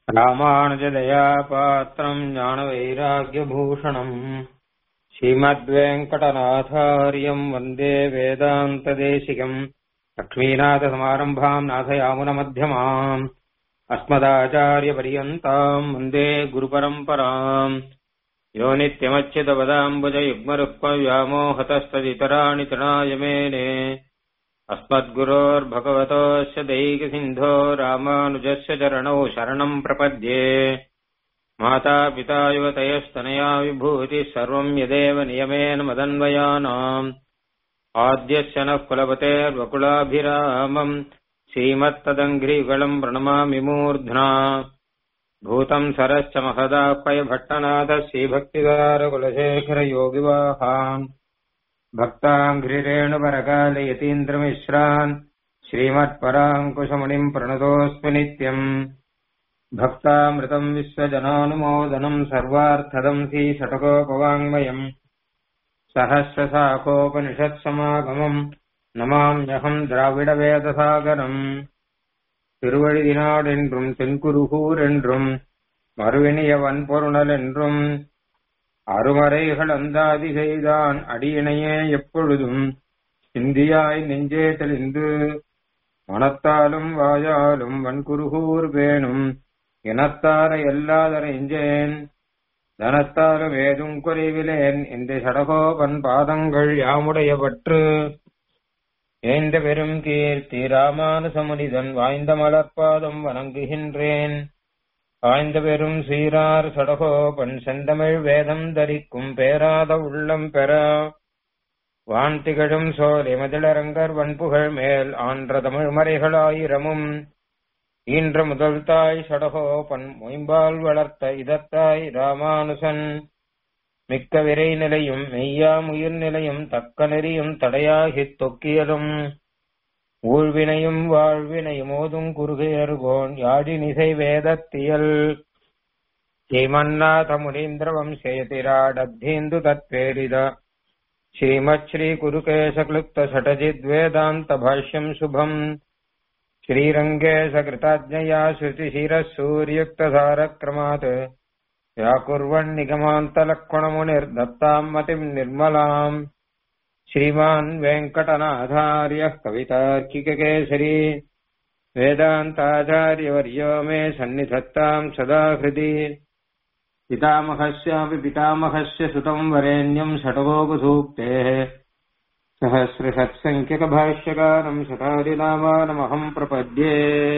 ராமானுஜதயா பாத்திரம் ஞானவைராக்கியபூஷணம் ஸ்ரீமத்வேங்கடநாதாரியம் வந்தே வேதாந்ததேசிகம் லக்ஷ்மீநாதசமாரம்பாம் நாதயாமுனமத்தியமாம் अस्मदाचार्यपर्यन्ताम् वन्दे गुरुपरम्पराम् यो नित्यमच्युतपदाम्बुजयुग्मरुक्मव्यामोहतस्तदितराणि तृणाय मेने अस्मद्गुरोर्भगवतोऽस्य दैकसिन्धो रामानुजस्य चरणौ शरणम् प्रपद्ये मातापिता युवतयस्तनया विभूतिः सर्वम् यदेव नियमेन मदन्वयानाम् आद्यस्य नः कुलपतेर्वकुलाभिरामम् श्रीमत्तदङ्घ्रियुगलम् प्रणमामि मूर्ध्ना भूतम् सरश्च महदाह्वय भट्टनाथ श्रीभक्तिदारकुलशेखरयोगिवाहान् भक्ताङ्घ्रिरेणुपरकालयतीन्द्रमिश्रान् श्रीमत्पराङ्कुशमुनिम् प्रणतोऽस्मि नित्यम् भक्तामृतम् विश्वजनानुमोदनम् सर्वार्थदम् श्रीषटकोपवाङ्मयम् सहस्रशाखोपनिषत्समागमम् நமாம்யகம் திராவிடவேதசாகரம் திருவழிதினாடு என்றும் தென்குருகூர் என்றும் மறுவினிய வன்பொருணல் என்றும் அருமறைகள் அந்தாதி செய்தான் அடியினையே எப்பொழுதும் சிந்தியாய் நெஞ்சே தெளிந்து மனத்தாலும் வாயாலும் வன்குருகூர் வேணும் இனத்தார எல்லாதரைஞ்சேன் தனத்தாலும் ஏதும் குறைவிலேன் இந்த சடகோபன் பாதங்கள் யாமுடைய பற்று ஏந்த பெரும் கீர்த்தி ராமானுசமுனிதன் வாய்ந்த மலர்பாதம் வணங்குகின்றேன் வாய்ந்த பெரும் சீரார் சடகோபன் செந்தமிழ் வேதம் தரிக்கும் பேராத உள்ளம் பெற வான் திகழும் சோலை மதிலரங்கர் வன்புகழ் மேல் ஆன்ற தமிழ் மறைகளாயிரமும் ஈன்ற முதல் தாய் சடகோபன் மொயம்பால் வளர்த்த இதத்தாய் ராமானுசன் மிக்க விரை நிலையும் மெய்யாமுயிர் நிலையும் தக்க நெறியும் தடையாகித் தொக்கியலும் ஊழ்வினையும் வாழ்வினையும் ஓதும் குறுகையர்கோன் யாழி நிசை வேதத்தியல் ஸ்ரீமன்னாத முனீந்திர வம்சேதிராடத்தீந்து தத்வேரித ஸ்ரீமத் ஸ்ரீ குருகேசக்லுப்த சடஜித் வேதாந்த பாஷ்யம் சுபம் ஸ்ரீரங்கே சகிருதாஜ்ஞயா ஸ்ருதிசிரः सूर्युक्तधारक्रमात् व्याकुर्वन्निगमान्तलक्ष्मणमुनिर्दत्ताम् मतिम् निर्मलाम् श्रीमान् वेङ्कटनाथार्यः कवितार्किककेसरी वेदान्ताचार्यवर्यो मे सन्निधत्ताम् सदा हृदि पितामहस्यापि पितामहस्य सुतम् वरेण्यम् षटगोपधूक्तेः सहस्रषत्सङ्ख्यकभाष्यकारम् शतादिनामानमहम् प्रपद्ये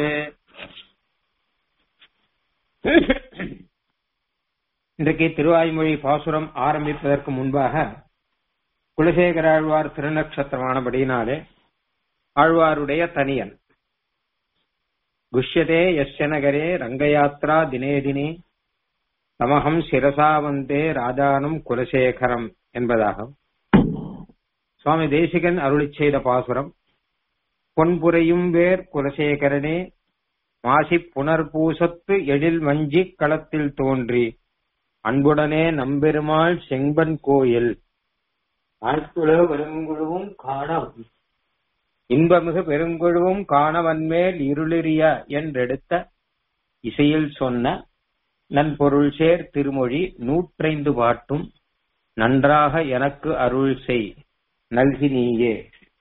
இன்றைக்கு திருவாய்மொழி பாசுரம் ஆரம்பிப்பதற்கு முன்பாக குலசேகர ஆழ்வார் திருநக்ஷத்திரமானபடியினாலே ஆழ்வாருடைய தனியன் குஷ்யதே யஸ்ய நகரே ரங்கயாத்ரா தினே தினே தமகம் சிரசா வந்தே ராஜானம் குலசேகரம் என்பதாக சுவாமி தேசிகன் அருளி செய்த பாசுரம் பொன்புரையும் வேர் குலசேகரனே மாசி புனர்பூசத்து எழில் மஞ்சி களத்தில் தோன்றி அன்புடனே நம்பெருமாள் செம்பன் கோயில் ஆழ்குழ பெருங்குழுவும் காண இன்பமிகு பெருங்குழுவும் காணவன்மேல் இருளிரிய என்றெடுத்த இசையில் சொன்ன நன்பொருள் சேர் திருமொழி நூற்றைந்து பாட்டும் நன்றாக எனக்கு அருள் செய் நல்கி நீயே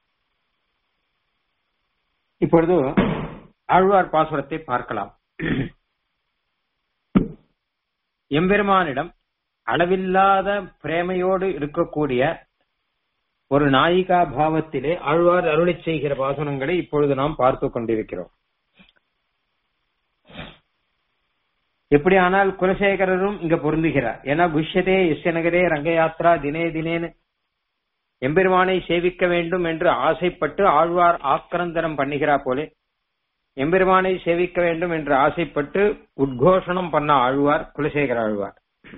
இப்பொழுது ஆழ்வார் பாசுரத்தை பார்க்கலாம் எம்பெருமானிடம் அளவில்லாத பிரேமையோடு இருக்கக்கூடிய ஒரு நாயிகா பாவத்திலே ஆழ்வார் அருளி செய்கிற பாசனங்களை இப்பொழுது நாம் பார்த்து கொண்டிருக்கிறோம் எப்படியானால் குலசேகரரும் இங்க பொருந்துகிறார் ஏன்னா குஷ்யதே இஷ்யநகரே ரங்கயாத்ரா தினே தினேன்னு எம்பெருமானை சேவிக்க வேண்டும் என்று ஆசைப்பட்டு ஆழ்வார் ஆக்கிரந்தனம் பண்ணுகிறார் போலே எம்பெருமானை சேவிக்க வேண்டும் என்று ஆசைப்பட்டு உத்கோஷணம் பண்ண ஆழ்வார் குலசேகர ஆழ்வார்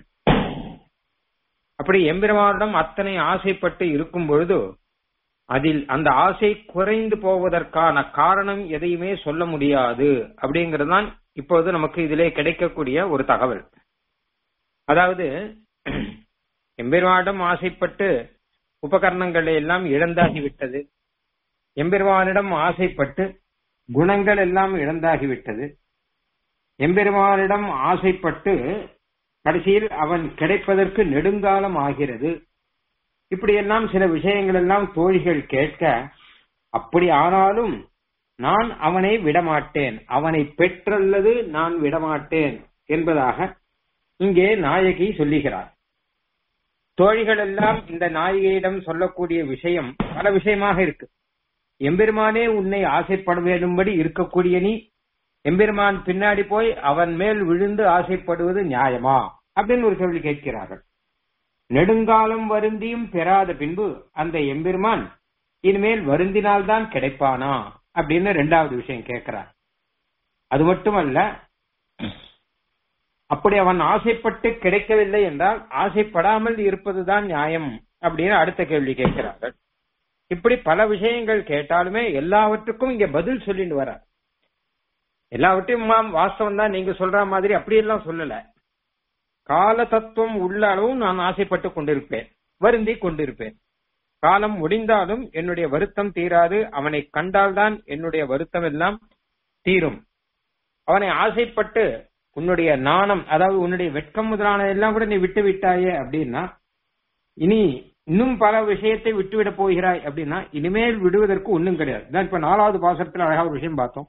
அப்படி எம்பெருமானிடம் அத்தனை ஆசைப்பட்டு இருக்கும் பொழுது அதில் அந்த ஆசை குறைந்து போவதற்கான காரணம் எதையுமே சொல்ல முடியாது அப்படிங்கறதுதான் இப்போது நமக்கு இதிலே கிடைக்கக்கூடிய ஒரு தகவல் அதாவது எம்பெருமானிடம் ஆசைப்பட்டு உபகரணங்கள் எல்லாம் இழந்தாகிவிட்டது எம்பெருமானிடம் ஆசைப்பட்டு குணங்கள் எல்லாம் இழந்தாகிவிட்டது எம்பெருமானிடம் ஆசைப்பட்டு கடைசியில் அவன் கிடைப்பதற்கு நெடுங்காலம் ஆகிறது இப்படியெல்லாம் சில விஷயங்கள் எல்லாம் தோழிகள் கேட்க அப்படி ஆனாலும் நான் அவனை விடமாட்டேன் அவனை பெற்றல்லது நான் விடமாட்டேன் என்பதாக இங்கே நாயகி சொல்லுகிறார் தோழிகள் எல்லாம் இந்த நாயகியிடம் சொல்லக்கூடிய விஷயம் பல விஷயமாக இருக்கு எம்பெருமானே உன்னை ஆசைப்பட வேண்டும்படி இருக்கக்கூடிய நீ எம்பெருமான் பின்னாடி போய் அவன் மேல் விழுந்து ஆசைப்படுவது நியாயமா அப்படின்னு ஒரு கேள்வி கேட்கிறார்கள் நெடுங்காலம் வருந்தியும் பெறாத பின்பு அந்த எம்பெருமான் இனிமேல் வருந்தினால்தான் கிடைப்பானா அப்படின்னு ரெண்டாவது விஷயம் கேட்கிறார் அது மட்டுமல்ல அப்படி அவன் ஆசைப்பட்டு கிடைக்கவில்லை என்றால் ஆசைப்படாமல் இருப்பதுதான் நியாயம் அப்படின்னு அடுத்த கேள்வி கேட்கிறார்கள் இப்படி பல விஷயங்கள் கேட்டாலுமே எல்லாவற்றுக்கும் இங்க பதில் சொல்லிட்டு வர எல்லாவற்றையும் மாம் வாஸ்தவம் தான் நீங்க சொல்ற மாதிரி அப்படியெல்லாம் சொல்லல கால தத்துவம் உள்ள அளவும் நான் ஆசைப்பட்டு கொண்டிருப்பேன் வருந்தி கொண்டிருப்பேன் காலம் முடிந்தாலும் என்னுடைய வருத்தம் தீராது அவனை கண்டால்தான் என்னுடைய வருத்தம் எல்லாம் தீரும் அவனை ஆசைப்பட்டு உன்னுடைய நாணம் அதாவது உன்னுடைய வெட்கம் முதலான எல்லாம் கூட நீ விட்டு விட்டாயே அப்படின்னா இனி இன்னும் பல விஷயத்தை விட்டுவிட போகிறாய் அப்படின்னா இனிமேல் விடுவதற்கு ஒண்ணும் கிடையாது இதான் இப்ப நாலாவது பாசத்துல அழகா ஒரு விஷயம் பார்த்தோம்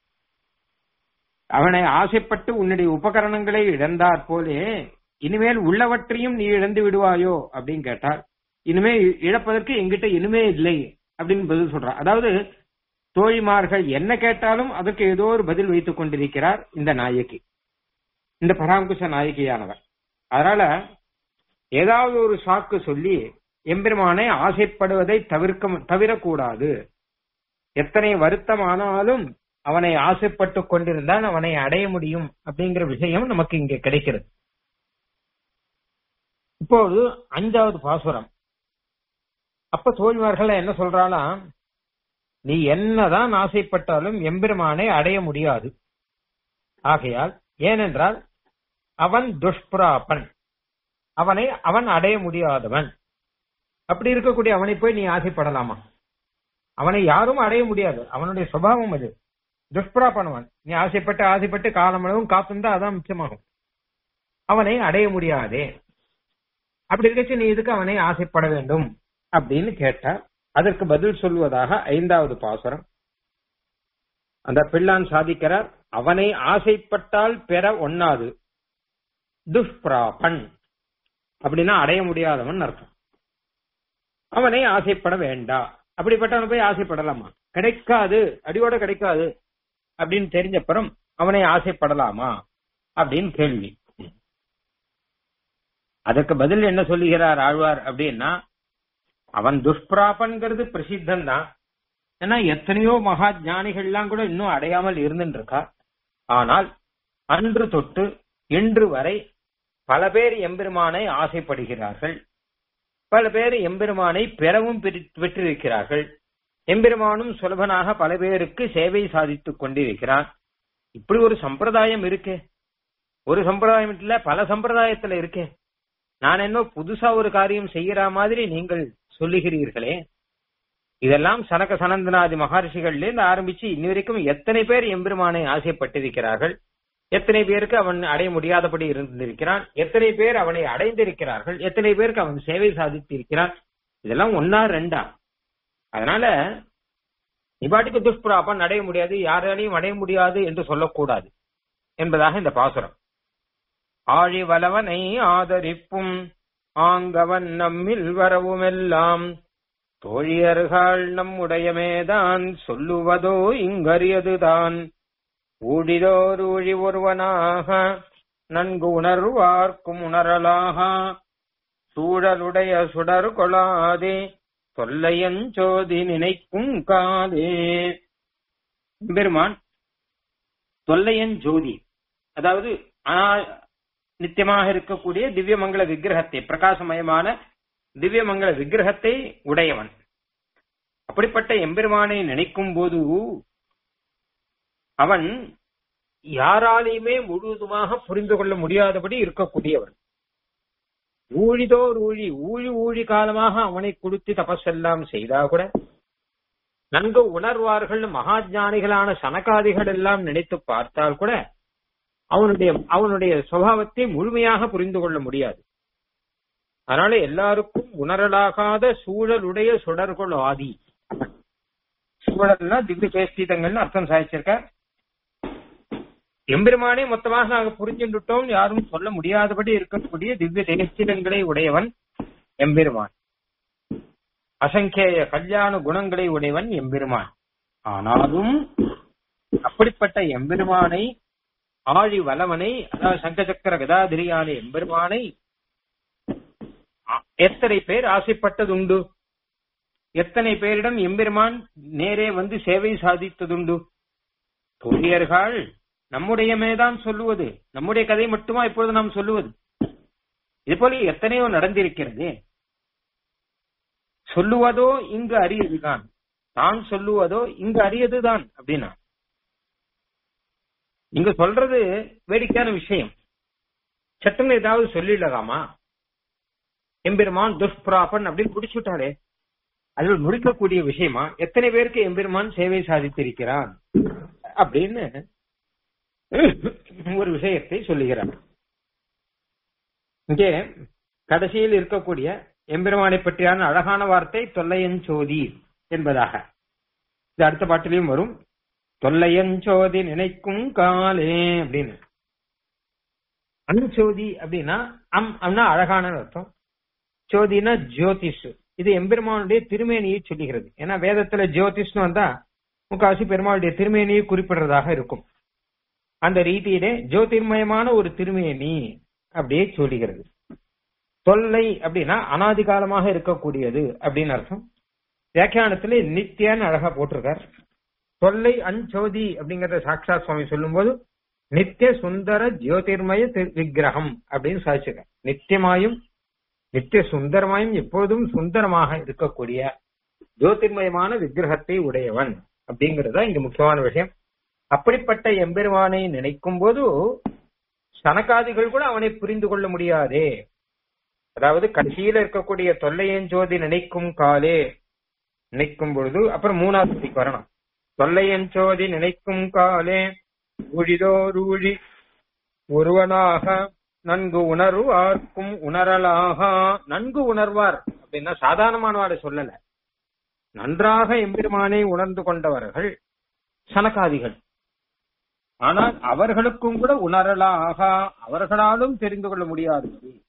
அவனை ஆசைப்பட்டு உன்னுடைய உபகரணங்களை இழந்தாற் போலே இனிமேல் உள்ளவற்றையும் நீ இழந்து விடுவாயோ அப்படின்னு கேட்டார் இனிமே இழப்பதற்கு எங்கிட்ட இனிமே இல்லை அப்படின்னு பதில் சொல்றான் அதாவது தோழிமார்கள் என்ன கேட்டாலும் அதற்கு ஏதோ ஒரு பதில் வைத்துக் கொண்டிருக்கிறார் இந்த நாயகி இந்த பராங்குஷ நாயகியானவர் அதனால ஏதாவது ஒரு சாக்கு சொல்லி எம்பெருமானை ஆசைப்படுவதை தவிர்க்க தவிரக்கூடாது எத்தனை வருத்தமானாலும் அவனை ஆசைப்பட்டு கொண்டிருந்தால் அவனை அடைய முடியும் அப்படிங்கிற விஷயம் நமக்கு இங்க கிடைக்கிறது இப்போது அஞ்சாவது பாசுரம் அப்ப தோழிமார்கள் என்ன சொல்றாளாம் நீ என்னதான் ஆசைப்பட்டாலும் எம்பெருமானை அடைய முடியாது ஆகையால் ஏனென்றால் அவன் துஷ்பிராபன் அவனை அவன் அடைய முடியாதவன் அப்படி இருக்கக்கூடிய அவனை போய் நீ ஆசைப்படலாமா அவனை யாரும் அடைய முடியாது அவனுடைய சுபாவம் அது துஷ்பிராபனவன் நீ ஆசைப்பட்டு ஆசைப்பட்டு காலமளவும் காத்திருந்தா அதான் மிச்சமாகும் அவனை அடைய முடியாதே அப்படி இருக்கச்சு நீ இதுக்கு அவனை ஆசைப்பட வேண்டும் அப்படின்னு கேட்டார் அதற்கு பதில் சொல்வதாக ஐந்தாவது பாசுரம் அந்த பிள்ளான் சாதிக்கிறார் அவனை ஆசைப்பட்டால் பெற ஒண்ணாது துஷ்பிராபன் அப்படின்னா அடைய முடியாதவன் அர்த்தம் அவனை ஆசைப்பட வேண்டா அப்படிப்பட்டவன் போய் ஆசைப்படலாமா கிடைக்காது அடியோட கிடைக்காது அப்படின்னு தெரிஞ்சப்புறம் அவனை ஆசைப்படலாமா அப்படின்னு கேள்வி அதற்கு பதில் என்ன சொல்லுகிறார் ஆழ்வார் அப்படின்னா அவன் துஷ்பிராபன்கிறது பிரசித்தம் தான் ஏன்னா எத்தனையோ மகா ஞானிகள்லாம் கூட இன்னும் அடையாமல் இருந்துட்டு இருக்கா ஆனால் அன்று தொட்டு இன்று வரை பல பேர் எம்பெருமானை ஆசைப்படுகிறார்கள் பல பேர் எம்பெருமானை பெறவும் பெற்றிருக்கிறார்கள் எம்பெருமானும் சுலபனாக பல பேருக்கு சேவை சாதித்துக் கொண்டிருக்கிறான் இப்படி ஒரு சம்பிரதாயம் இருக்கே ஒரு சம்பிரதாயம் இல்ல பல சம்பிரதாயத்துல இருக்கே நான் என்ன புதுசா ஒரு காரியம் செய்யற மாதிரி நீங்கள் சொல்லுகிறீர்களே இதெல்லாம் சனக சனந்தனாதி மகர்ஷிகள்ல இருந்து ஆரம்பிச்சு இன்னி வரைக்கும் எத்தனை பேர் எம்பெருமானை ஆசைப்பட்டிருக்கிறார்கள் எத்தனை பேருக்கு அவன் அடைய முடியாதபடி இருந்திருக்கிறான் எத்தனை பேர் அவனை அடைந்திருக்கிறார்கள் எத்தனை பேருக்கு அவன் சேவை சாதித்திருக்கிறான் இதெல்லாம் ஒன்னா ரெண்டா அதனால இவ்வாட்டுக்கு துஷ்பிராபன் அடைய முடியாது யாராலையும் அடைய முடியாது என்று சொல்லக்கூடாது என்பதாக இந்த பாசுரம் ஆழி வலவனை ஆதரிப்பும் ஆங்கவன் நம்மில் வரவுமெல்லாம் தோழியர்கள் நம்முடையமேதான் சொல்லுவதோ இங்கறியதுதான் ஊழிதோர் ஊழி ஒருவனாக நன்கு உணர்வார்க்கும் உணரலாக சூழலுடைய சுடர் கொளாதே தொல்லையஞ்சோதி நினைக்கும் காதே பெருமான் தொல்லையன் ஜோதி அதாவது நித்தியமாக இருக்கக்கூடிய திவ்யமங்கல விக்கிரகத்தை பிரகாசமயமான திவ்யமங்கல விக்கிரகத்தை உடையவன் அப்படிப்பட்ட எம்பெருமானை நினைக்கும் போது அவன் யாராலையுமே முழுவதுமாக புரிந்து கொள்ள முடியாதபடி இருக்கக்கூடியவன் ஊழிதோர் ஊழி ஊழி ஊழி காலமாக அவனை கொடுத்து தபஸெல்லாம் செய்தா கூட நன்கு உணர்வார்கள் மகாஜானிகளான சனகாதிகள் எல்லாம் நினைத்து பார்த்தால் கூட அவனுடைய அவனுடைய சுபாவத்தை முழுமையாக புரிந்து கொள்ள முடியாது அதனால எல்லாருக்கும் உணரலாகாத சூழலுடைய சுடர்கள் ஆதி சூழல்னா திவ்ய சேஷ்டிதங்கள்னு அர்த்தம் சாதிச்சிருக்க எம்பெருமானே மொத்தமாக நாங்க புரிஞ்சுட்டோம் யாரும் சொல்ல முடியாதபடி இருக்கக்கூடிய திவ்ய சேஷ்டிதங்களை உடையவன் எம்பெருமான் அசங்கேய கல்யாண குணங்களை உடையவன் எம்பெருமான் ஆனாலும் அப்படிப்பட்ட எம்பெருமானை ஆழி வலவனை அதாவது சங்கச்சக்கர கதாதிரியான எம்பெருமானை எத்தனை பேர் ஆசைப்பட்டதுண்டு எத்தனை பேரிடம் எம்பெருமான் நேரே வந்து சேவை சாதித்ததுண்டு தோழியர்கள் நம்முடைய மேதான் சொல்லுவது நம்முடைய கதை மட்டுமா இப்பொழுது நாம் சொல்லுவது இது போல எத்தனையோ நடந்திருக்கிறது சொல்லுவதோ இங்கு அரியதுதான் தான் சொல்லுவதோ இங்கு அரியதுதான் அப்படின்னா இங்க சொல்றது வேடிக்கையான விஷயம் சட்டுன்னு ஏதாவது சொல்லிடலாமா எம்பெருமான் துஷ்பிராபன் அப்படின்னு பிடிச்சுட்டாரே அதில் முடிக்கக்கூடிய விஷயமா எத்தனை பேருக்கு எம்பெருமான் சேவை சாதித்திருக்கிறான் அப்படின்னு ஒரு விஷயத்தை சொல்லுகிறார் இங்கே கடைசியில் இருக்கக்கூடிய எம்பெருமானை பற்றியான அழகான வார்த்தை தொல்லையஞ்சோதி என்பதாக இது அடுத்த பாட்டிலையும் வரும் தொல்லையஞ்சோதி நினைக்கும் காலே அப்படின்னு அனுச்சோதி அப்படின்னா அம் அம்னா அழகான அர்த்தம் ஜோதினா ஜோதிஷ் இது எம்பெருமானுடைய திருமேனியை சொல்லுகிறது ஏன்னா வேதத்துல ஜோதிஷ்னு வந்தா முக்காசி பெருமாளுடைய திருமேனியை குறிப்பிடுறதாக இருக்கும் அந்த ரீதியிலே ஜோதிர்மயமான ஒரு திருமேனி அப்படியே சொல்லுகிறது தொல்லை அப்படின்னா அனாதி காலமாக இருக்கக்கூடியது அப்படின்னு அர்த்தம் வியாக்கியானத்துல நித்தியன்னு அழகா போட்டிருக்கார் தொல்லை அஞ்சோதி அப்படிங்கறத சாட்சா சுவாமி சொல்லும்போது நித்திய சுந்தர ஜோதிர்மய விக்கிரகம் அப்படின்னு சாதிச்சிருக்க நித்தியமாயும் நித்திய சுந்தரமாயும் எப்பொழுதும் சுந்தரமாக இருக்கக்கூடிய ஜோதிர்மயமான விக்கிரகத்தை உடையவன் அப்படிங்கறத இங்க முக்கியமான விஷயம் அப்படிப்பட்ட எம்பெருமானை நினைக்கும் போது சனகாதிகள் கூட அவனை புரிந்து கொள்ள முடியாதே அதாவது கடைசியில இருக்கக்கூடிய தொல்லையஞ்சோதி நினைக்கும் காலே நினைக்கும் பொழுது அப்புறம் மூணாவது வரணும் தொல்லையஞ்சோதி நினைக்கும் காலே ஊழிதோர் ஊழி ஒருவனாக நன்கு உணர்வார்க்கும் உணரலாக நன்கு உணர்வார் அப்படின்னா சாதாரணமானவாட சொல்லல நன்றாக எம்பெருமானை உணர்ந்து கொண்டவர்கள் சனகாதிகள் ஆனால் அவர்களுக்கும் கூட உணரலாக அவர்களாலும் தெரிந்து கொள்ள முடியாது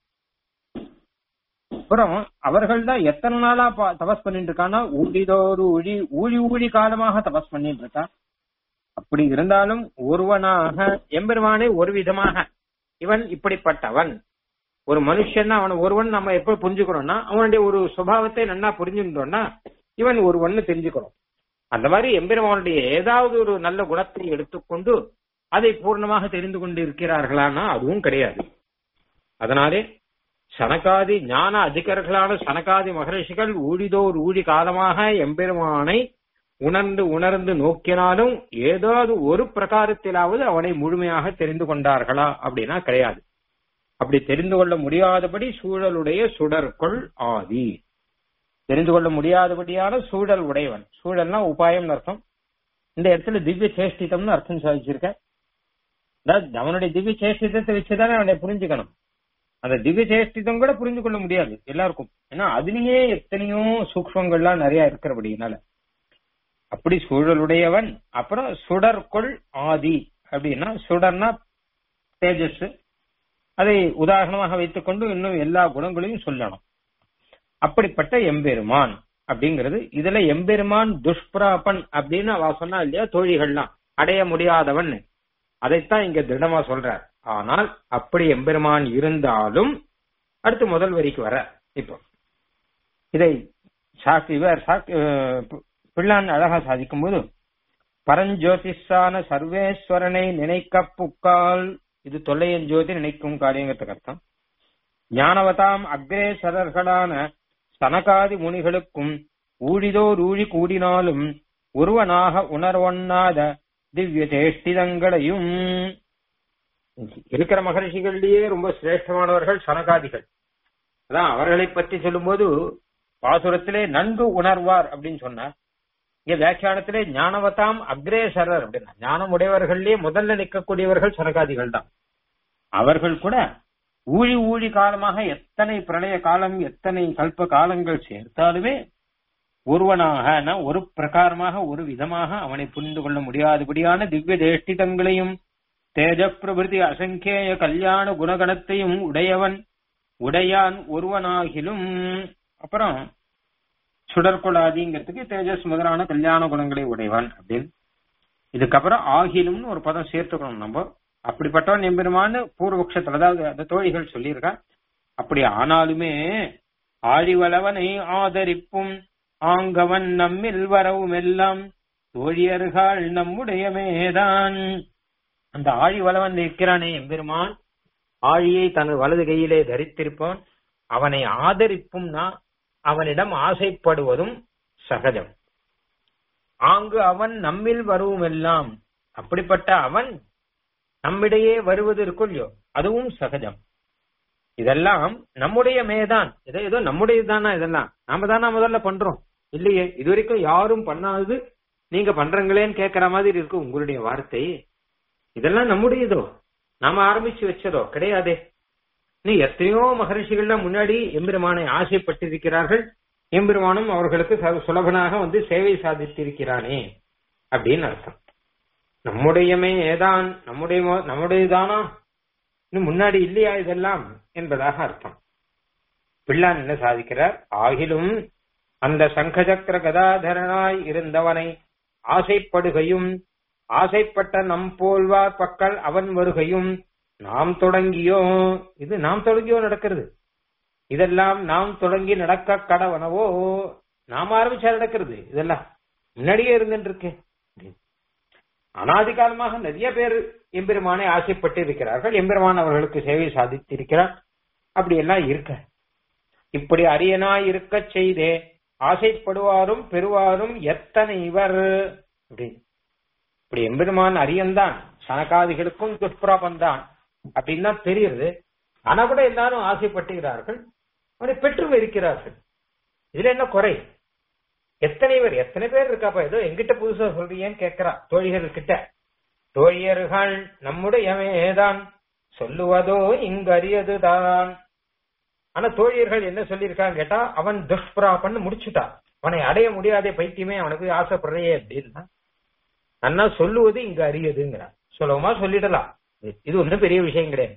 அப்புறம் அவர்கள் தான் எத்தனை நாளா தபஸ் பண்ணிட்டு இருக்கான்னா ஊழிதோறு ஊழி ஊழி ஊழி காலமாக தபஸ் பண்ணிட்டு இருக்கான் அப்படி இருந்தாலும் ஒருவனாக எம்பெருமானை ஒரு விதமாக இவன் இப்படிப்பட்டவன் ஒரு மனுஷன் அவன் ஒருவன் நம்ம எப்ப புரிஞ்சுக்கிறோம்னா அவனுடைய ஒரு சுபாவத்தை நன்னா புரிஞ்சுட்டோம்னா இவன் ஒருவன் தெரிஞ்சுக்கிறோம் அந்த மாதிரி எம்பெருமானுடைய ஏதாவது ஒரு நல்ல குணத்தை எடுத்துக்கொண்டு அதை பூர்ணமாக தெரிந்து கொண்டு இருக்கிறார்களானா அதுவும் கிடையாது அதனாலே சனகாதி ஞான அதிகர்களான சனகாதி மகரிஷிகள் ஊழிதோர் ஊழி காலமாக எம்பெருமானை உணர்ந்து உணர்ந்து நோக்கினாலும் ஏதாவது ஒரு பிரகாரத்திலாவது அவனை முழுமையாக தெரிந்து கொண்டார்களா அப்படின்னா கிடையாது அப்படி தெரிந்து கொள்ள முடியாதபடி சூழலுடைய சுடற்குள் ஆதி தெரிந்து கொள்ள முடியாதபடியான சூழல் உடையவன் சூழல்னா உபாயம் அர்த்தம் இந்த இடத்துல திவ்ய சேஷ்டிதம்னு அர்த்தம் சாதிச்சிருக்க அதாவது அவனுடைய திவ்ய சேஷ்டிதத்தை வச்சுதானே அவனை புரிஞ்சுக்கணும் அந்த திவ்ய சேஷ்டிதம் கூட புரிந்து கொள்ள முடியாது எல்லாருக்கும் ஏன்னா அதுலயே எத்தனையோ சூக்மங்கள்லாம் நிறைய இருக்கிறபடினால அப்படி சூழலுடையவன் அப்புறம் சுடற்குள் ஆதி அப்படின்னா சுடர்னா தேஜஸ் அதை உதாரணமாக வைத்துக்கொண்டு இன்னும் எல்லா குணங்களையும் சொல்லணும் அப்படிப்பட்ட எம்பெருமான் அப்படிங்கிறது இதுல எம்பெருமான் துஷ்பிராபன் அப்படின்னு அவ சொன்னா இல்லையா தோழிகள்லாம் அடைய முடியாதவன் அதைத்தான் இங்க திருடமா சொல்றார் ஆனால் அப்படி எம்பெருமான் இருந்தாலும் அடுத்து முதல் வரிக்கு வர இப்போ இதை சாஸ்தி இவர் பிள்ளான் அழகா சாதிக்கும் போது பரஞ்சோதிஷான சர்வேஸ்வரனை நினைக்க புக்கால் இது தொல்லையன் ஜோதி நினைக்கும் காரியங்கிறதுக்கு அர்த்தம் ஞானவதாம் அக்ரேசரர்களான சனகாதி முனிகளுக்கும் ஊழிதோர் ஊழி கூடினாலும் ஒருவனாக உணர்வொண்ணாத திவ்ய சேஷ்டிதங்களையும் இருக்கிற மகரிஷிகளிலேயே ரொம்ப சிரேஷ்டமானவர்கள் சனகாதிகள் அதான் அவர்களை பற்றி சொல்லும்போது பாசுரத்திலே நன்கு உணர்வார் அப்படின்னு சொன்னார் இங்க வியாக்கியானத்திலே ஞானவதாம் அக்ரேசரர் அப்படின்னா ஞானம் உடையவர்கள்லயே முதல்ல நிற்கக்கூடியவர்கள் சனகாதிகள் தான் அவர்கள் கூட ஊழி ஊழி காலமாக எத்தனை பிரளய காலம் எத்தனை கல்ப காலங்கள் சேர்த்தாலுமே ஒருவனாக ஒரு பிரகாரமாக ஒரு விதமாக அவனை புரிந்து கொள்ள முடியாதபடியான திவ்ய தேஷ்டிதங்களையும் தேஜ பிரபிருதி அசங்கேய கல்யாண குணகணத்தையும் உடையவன் உடையான் ஒருவனாகிலும் அப்புறம் சுடற்கொளாதிங்கிறதுக்கு தேஜஸ் முதலான கல்யாண குணங்களை உடையவன் அப்படின்னு இதுக்கப்புறம் ஆகிலும்னு ஒரு பதம் சேர்த்துக்கணும் நம்ம அப்படிப்பட்டவன் எம்பெருமான்னு பூர்வபக்ஷத்துல அதாவது அந்த தோழிகள் சொல்லியிருக்கா அப்படி ஆனாலுமே ஆழிவளவனை ஆதரிப்பும் ஆங்கவன் நம்மில் வரவும் எல்லாம் தோழியர்கள் நம்முடைய மேதான் அந்த ஆழிவளவன் நிற்கிறானே எம்பெருமான் ஆழியை தனது வலது கையிலே தரித்திருப்பான் அவனை ஆதரிப்பும்னா அவனிடம் ஆசைப்படுவதும் சகஜம் ஆங்கு அவன் நம்மில் வருவும் எல்லாம் அப்படிப்பட்ட அவன் நம்மிடையே வருவது இருக்குல்லையோ அதுவும் சகஜம் இதெல்லாம் நம்முடைய மேதான் ஏதோ ஏதோ நம்முடையதுதானா இதெல்லாம் நாம தானா முதல்ல பண்றோம் இல்லையே இது வரைக்கும் யாரும் பண்ணாதது நீங்க பண்றீங்களேன்னு கேட்கிற மாதிரி இருக்கு உங்களுடைய வார்த்தை இதெல்லாம் நம்முடையதோ நாம ஆரம்பிச்சு வச்சதோ கிடையாதே நீ எத்தனையோ மகர்ஷிகள்லாம் முன்னாடி எம்பெருமானை ஆசைப்பட்டிருக்கிறார்கள் எம்பெருமானும் அவர்களுக்கு சுலபனாக வந்து சேவை சாதித்திருக்கிறானே அப்படின்னு அர்த்தம் நம்முடையமே ஏதான் நம்முடைய நம்முடையதானா இன்னும் முன்னாடி இல்லையா இதெல்லாம் என்பதாக அர்த்தம் பிள்ளான் என்ன சாதிக்கிறார் ஆகிலும் அந்த சங்கசக்கர கதாதரனாய் இருந்தவனை ஆசைப்படுகையும் ஆசைப்பட்ட நம் போல்வார் பக்கல் அவன் வருகையும் நாம் தொடங்கியோ இது நாம் தொடங்கியோ நடக்கிறது இதெல்லாம் நாம் தொடங்கி நடக்க கடவனவோ நாம் ஆரம்பிச்சா நடக்கிறது இதெல்லாம் முன்னாடியே இருந்துட்டு இருக்கு அனாதி காலமாக நிறைய பேர் எம்பெருமானை ஆசைப்பட்டு இருக்கிறார்கள் எம்பெருமான் அவர்களுக்கு சேவை சாதித்திருக்கிறார் அப்படி எல்லாம் இருக்க இப்படி அரியனாய் இருக்க செய்தே ஆசைப்படுவாரும் பெறுவாரும் எத்தனை இவர் அப்படின்னு இப்படி எம்பெருமான் அரியன்தான் சனகாதிகளுக்கும் துஷ்பிராபந்தான் அப்படின்னு தான் தெரியுது ஆனா கூட எல்லாரும் ஆசைப்பட்டுகிறார்கள் அவனை பெற்றும் இருக்கிறார்கள் இதுல என்ன குறை எத்தனை பேர் எத்தனை பேர் இருக்காப்பா ஏதோ எங்கிட்ட புதுசா சொல்றீங்கன்னு கேட்கிறா தோழிகள் கிட்ட தோழியர்கள் நம்முடையவேதான் சொல்லுவதோ இங்கு அரியதுதான் ஆனா தோழியர்கள் என்ன சொல்லியிருக்காங்க கேட்டா அவன் துஷ்பிராபன்னு முடிச்சுட்டான் அவனை அடைய முடியாதே பைத்தியமே அவனுக்கு ஆசைப்படுறையே அப்படின்னா அண்ணா சொல்லுவது இங்க அரியதுங்கிறான் சுலபமா சொல்லிடலாம் இது ஒன்றும் பெரிய விஷயம் கிடையாது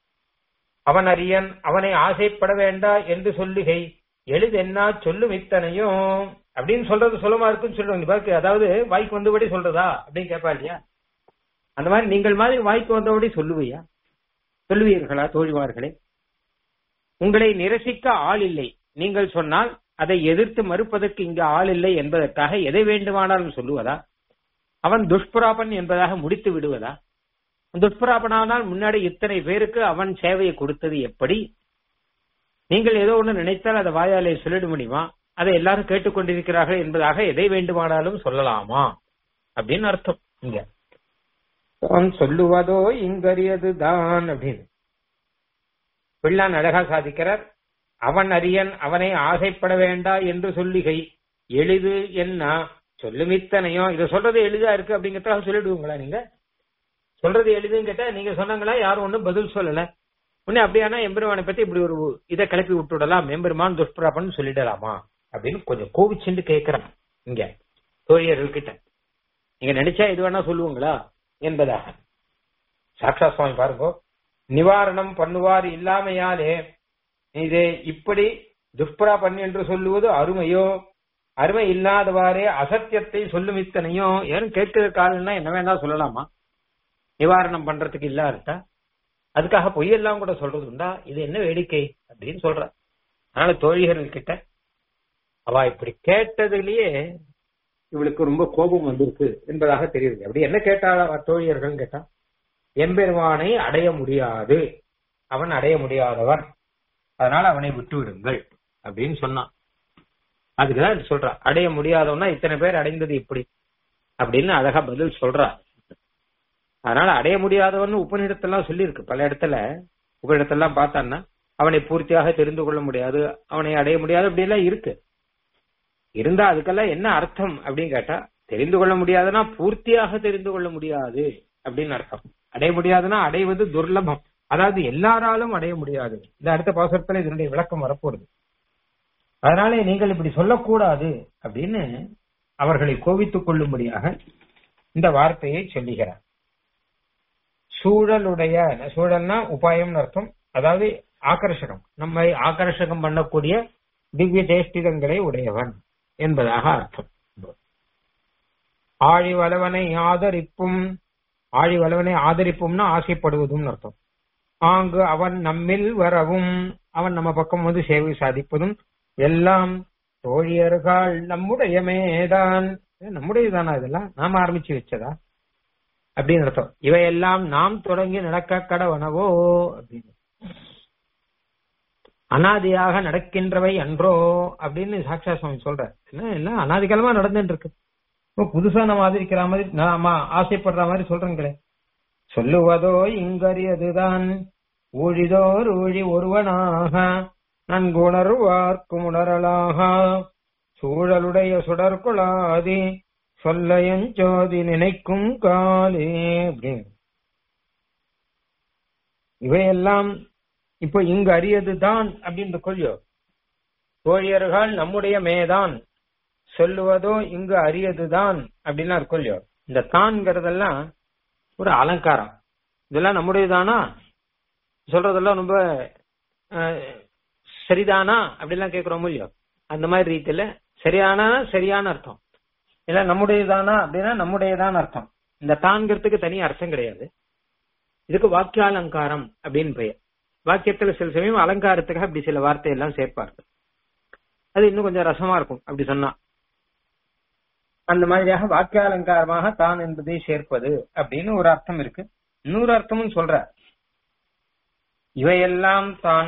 அவன் அரியன் அவனை ஆசைப்பட வேண்டா என்று சொல்லுகை எளிதென்னா சொல்லும் இத்தனையும் அப்படின்னு சொல்றது சுலமா இருக்குன்னு சொல்லுவாங்க பாக்கு அதாவது வாய்க்கு வந்தபடி சொல்றதா அப்படின்னு கேட்பா இல்லையா அந்த மாதிரி நீங்கள் மாதிரி வாய்க்கு வந்தபடி சொல்லுவையா சொல்லுவீர்களா தோழிவார்களே உங்களை நிரசிக்க ஆள் இல்லை நீங்கள் சொன்னால் அதை எதிர்த்து மறுப்பதற்கு இங்கு ஆள் இல்லை என்பதற்காக எதை வேண்டுமானாலும் சொல்லுவதா அவன் துஷ்பிராபன் என்பதாக முடித்து விடுவதா துஷ்பிராபனானால் முன்னாடி இத்தனை பேருக்கு அவன் சேவையை கொடுத்தது எப்படி நீங்கள் ஏதோ ஒண்ணு நினைத்தால் அதை வாயாலே சொல்லிட முடியுமா அதை எல்லாரும் கேட்டுக்கொண்டிருக்கிறார்கள் என்பதாக எதை வேண்டுமானாலும் சொல்லலாமா அப்படின்னு அர்த்தம் இங்க அவன் சொல்லுவதோ இங்கறியது தான் அப்படின்னு பிள்ளான் அழகா சாதிக்கிறார் அவன் அரியன் அவனை ஆசைப்பட வேண்டா என்று சொல்லுகை எளிது என்ன சொல்லும் இத்தனையும் இதை சொல்றது எளிதா இருக்கு அப்படிங்கறத சொல்லிடுவீங்களா நீங்க சொல்றது எளிதுன்னு கேட்டா நீங்க சொன்னாங்களா யாரும் ஒண்ணும் பதில் சொல்லல உடனே அப்படியானா எம்பெருமானை பத்தி இப்படி ஒரு இதை கிளப்பி விட்டுடலாம் எம்பெருமான் துஷ்பிராபன் சொல்லிடலாமா அப்படின்னு கொஞ்சம் கோவிச்சுண்டு கேட்கிறான் இங்க தோழியர்கள் கிட்ட நீங்க நினைச்சா எது வேணா சொல்லுவீங்களா என்பதாக சாக்ஷா சுவாமி பாருங்க நிவாரணம் பண்ணுவார் இல்லாமையாலே இது இப்படி துஷ்பிராபன் என்று சொல்லுவது அருமையோ அருமை இல்லாதவாறே அசத்தியத்தை சொல்லும் இத்தனையோ ஏன் கேட்கிற காலம்னா என்ன வேணா சொல்லலாமா நிவாரணம் பண்றதுக்கு இல்ல இருக்கா அதுக்காக பொய்யெல்லாம் கூட சொல்றது உண்டா இது என்ன வேடிக்கை அப்படின்னு சொல்ற அதனால தோழிகள் கிட்ட அவ இப்படி கேட்டதுலயே இவளுக்கு ரொம்ப கோபம் வந்திருக்கு என்பதாக தெரியுது அப்படி என்ன கேட்டாளா தோழியர்கள் கேட்டா எம்பெருமானை அடைய முடியாது அவன் அடைய முடியாதவன் அதனால அவனை விட்டு விடுங்கள் அப்படின்னு சொன்னான் அதுக்குதான் சொல்றா அடைய முடியாதவனா இத்தனை பேர் அடைந்தது இப்படி அப்படின்னு அழகா பதில் சொல்றா அதனால அடைய முடியாதவன் உபநிடத்தெல்லாம் சொல்லியிருக்கு பல இடத்துல உபநிடத்தெல்லாம் பார்த்தான்னா அவனை பூர்த்தியாக தெரிந்து கொள்ள முடியாது அவனை அடைய முடியாது அப்படி எல்லாம் இருக்கு இருந்தா அதுக்கெல்லாம் என்ன அர்த்தம் அப்படின்னு கேட்டா தெரிந்து கொள்ள முடியாதுன்னா பூர்த்தியாக தெரிந்து கொள்ள முடியாது அப்படின்னு அர்த்தம் அடைய முடியாதுன்னா அடைவது துர்லபம் அதாவது எல்லாராலும் அடைய முடியாது இந்த அடுத்த பாசத்துல இதனுடைய விளக்கம் வரப்போகுது அதனால நீங்கள் இப்படி சொல்லக்கூடாது அப்படின்னு அவர்களை கோவித்துக் கொள்ளும்படியாக இந்த வார்த்தையை சொல்லுகிறார் சூழலுடைய சூழல்னா உபாயம்னு அர்த்தம் அதாவது ஆகர்ஷகம் நம்மை ஆகர்ஷகம் பண்ணக்கூடிய திவ்ய சேஷ்டிதங்களை உடையவன் என்பதாக அர்த்தம் ஆழி வளவனை ஆதரிப்பும் ஆழி வளவனை ஆதரிப்பும்னா ஆசைப்படுவதும் அர்த்தம் ஆங்கு அவன் நம்மில் வரவும் அவன் நம்ம பக்கம் வந்து சேவை சாதிப்பதும் எல்லாம் தோழியர்கள் நம்முடைய மேதான் நம்முடையதானா இதெல்லாம் நாம ஆரம்பிச்சு வச்சதா அப்படின்னு அர்த்தம் இவையெல்லாம் நாம் தொடங்கி நடக்க கடவனவோ அப்படின்னு அனாதியாக நடக்கின்றவை அன்றோ அப்படின்னு சாட்சா சுவாமி சொல்ற என்ன எல்லாம் அனாதிகாலமா நடந்துட்டு இருக்கு இப்போ புதுசா நம்ம ஆதரிக்கிற மாதிரி நாம ஆசைப்படுற மாதிரி சொல்றேங்களே சொல்லுவதோ இங்கறியதுதான் ஊழிதோர் ஊழி ஒருவனாக நன்குணர்வார்க்கும் உணரலாக சூழலுடைய சுடற்கொளாதி சொல்லையஞ்சோதி நினைக்கும் காலே அப்படின்னு இவையெல்லாம் இப்போ இங்கு அறியதுதான் அப்படின்னு கொள்ளியோ தோழியர்கள் நம்முடைய மேதான் சொல்லுவதோ இங்கு அறியதுதான் அப்படின்னா கொள்ளியோ இந்த தான்ங்கிறதெல்லாம் ஒரு அலங்காரம் இதெல்லாம் நம்முடையதானா சொல்றதெல்லாம் ரொம்ப சரிதானா அப்படிலாம் கேட்கிறோம் இல்லையோ அந்த மாதிரி ரீதியில சரியான சரியான அர்த்தம் இல்ல நம்முடையதானா அப்படின்னா நம்முடையதான் அர்த்தம் இந்த தான்கிறதுக்கு தனி அர்த்தம் கிடையாது இதுக்கு வாக்கியாலங்காரம் அப்படின்னு பெயர் வாக்கியத்துல சில சமயம் அலங்காரத்துக்காக அப்படி சில வார்த்தையெல்லாம் சேர்ப்பார்கள் அது இன்னும் கொஞ்சம் ரசமா இருக்கும் அப்படி சொன்னா அந்த மாதிரியாக வாக்கியாலங்காரமாக தான் என்பதை சேர்ப்பது அப்படின்னு ஒரு அர்த்தம் இருக்கு இன்னொரு அர்த்தமும் சொல்ற இவையெல்லாம் தான்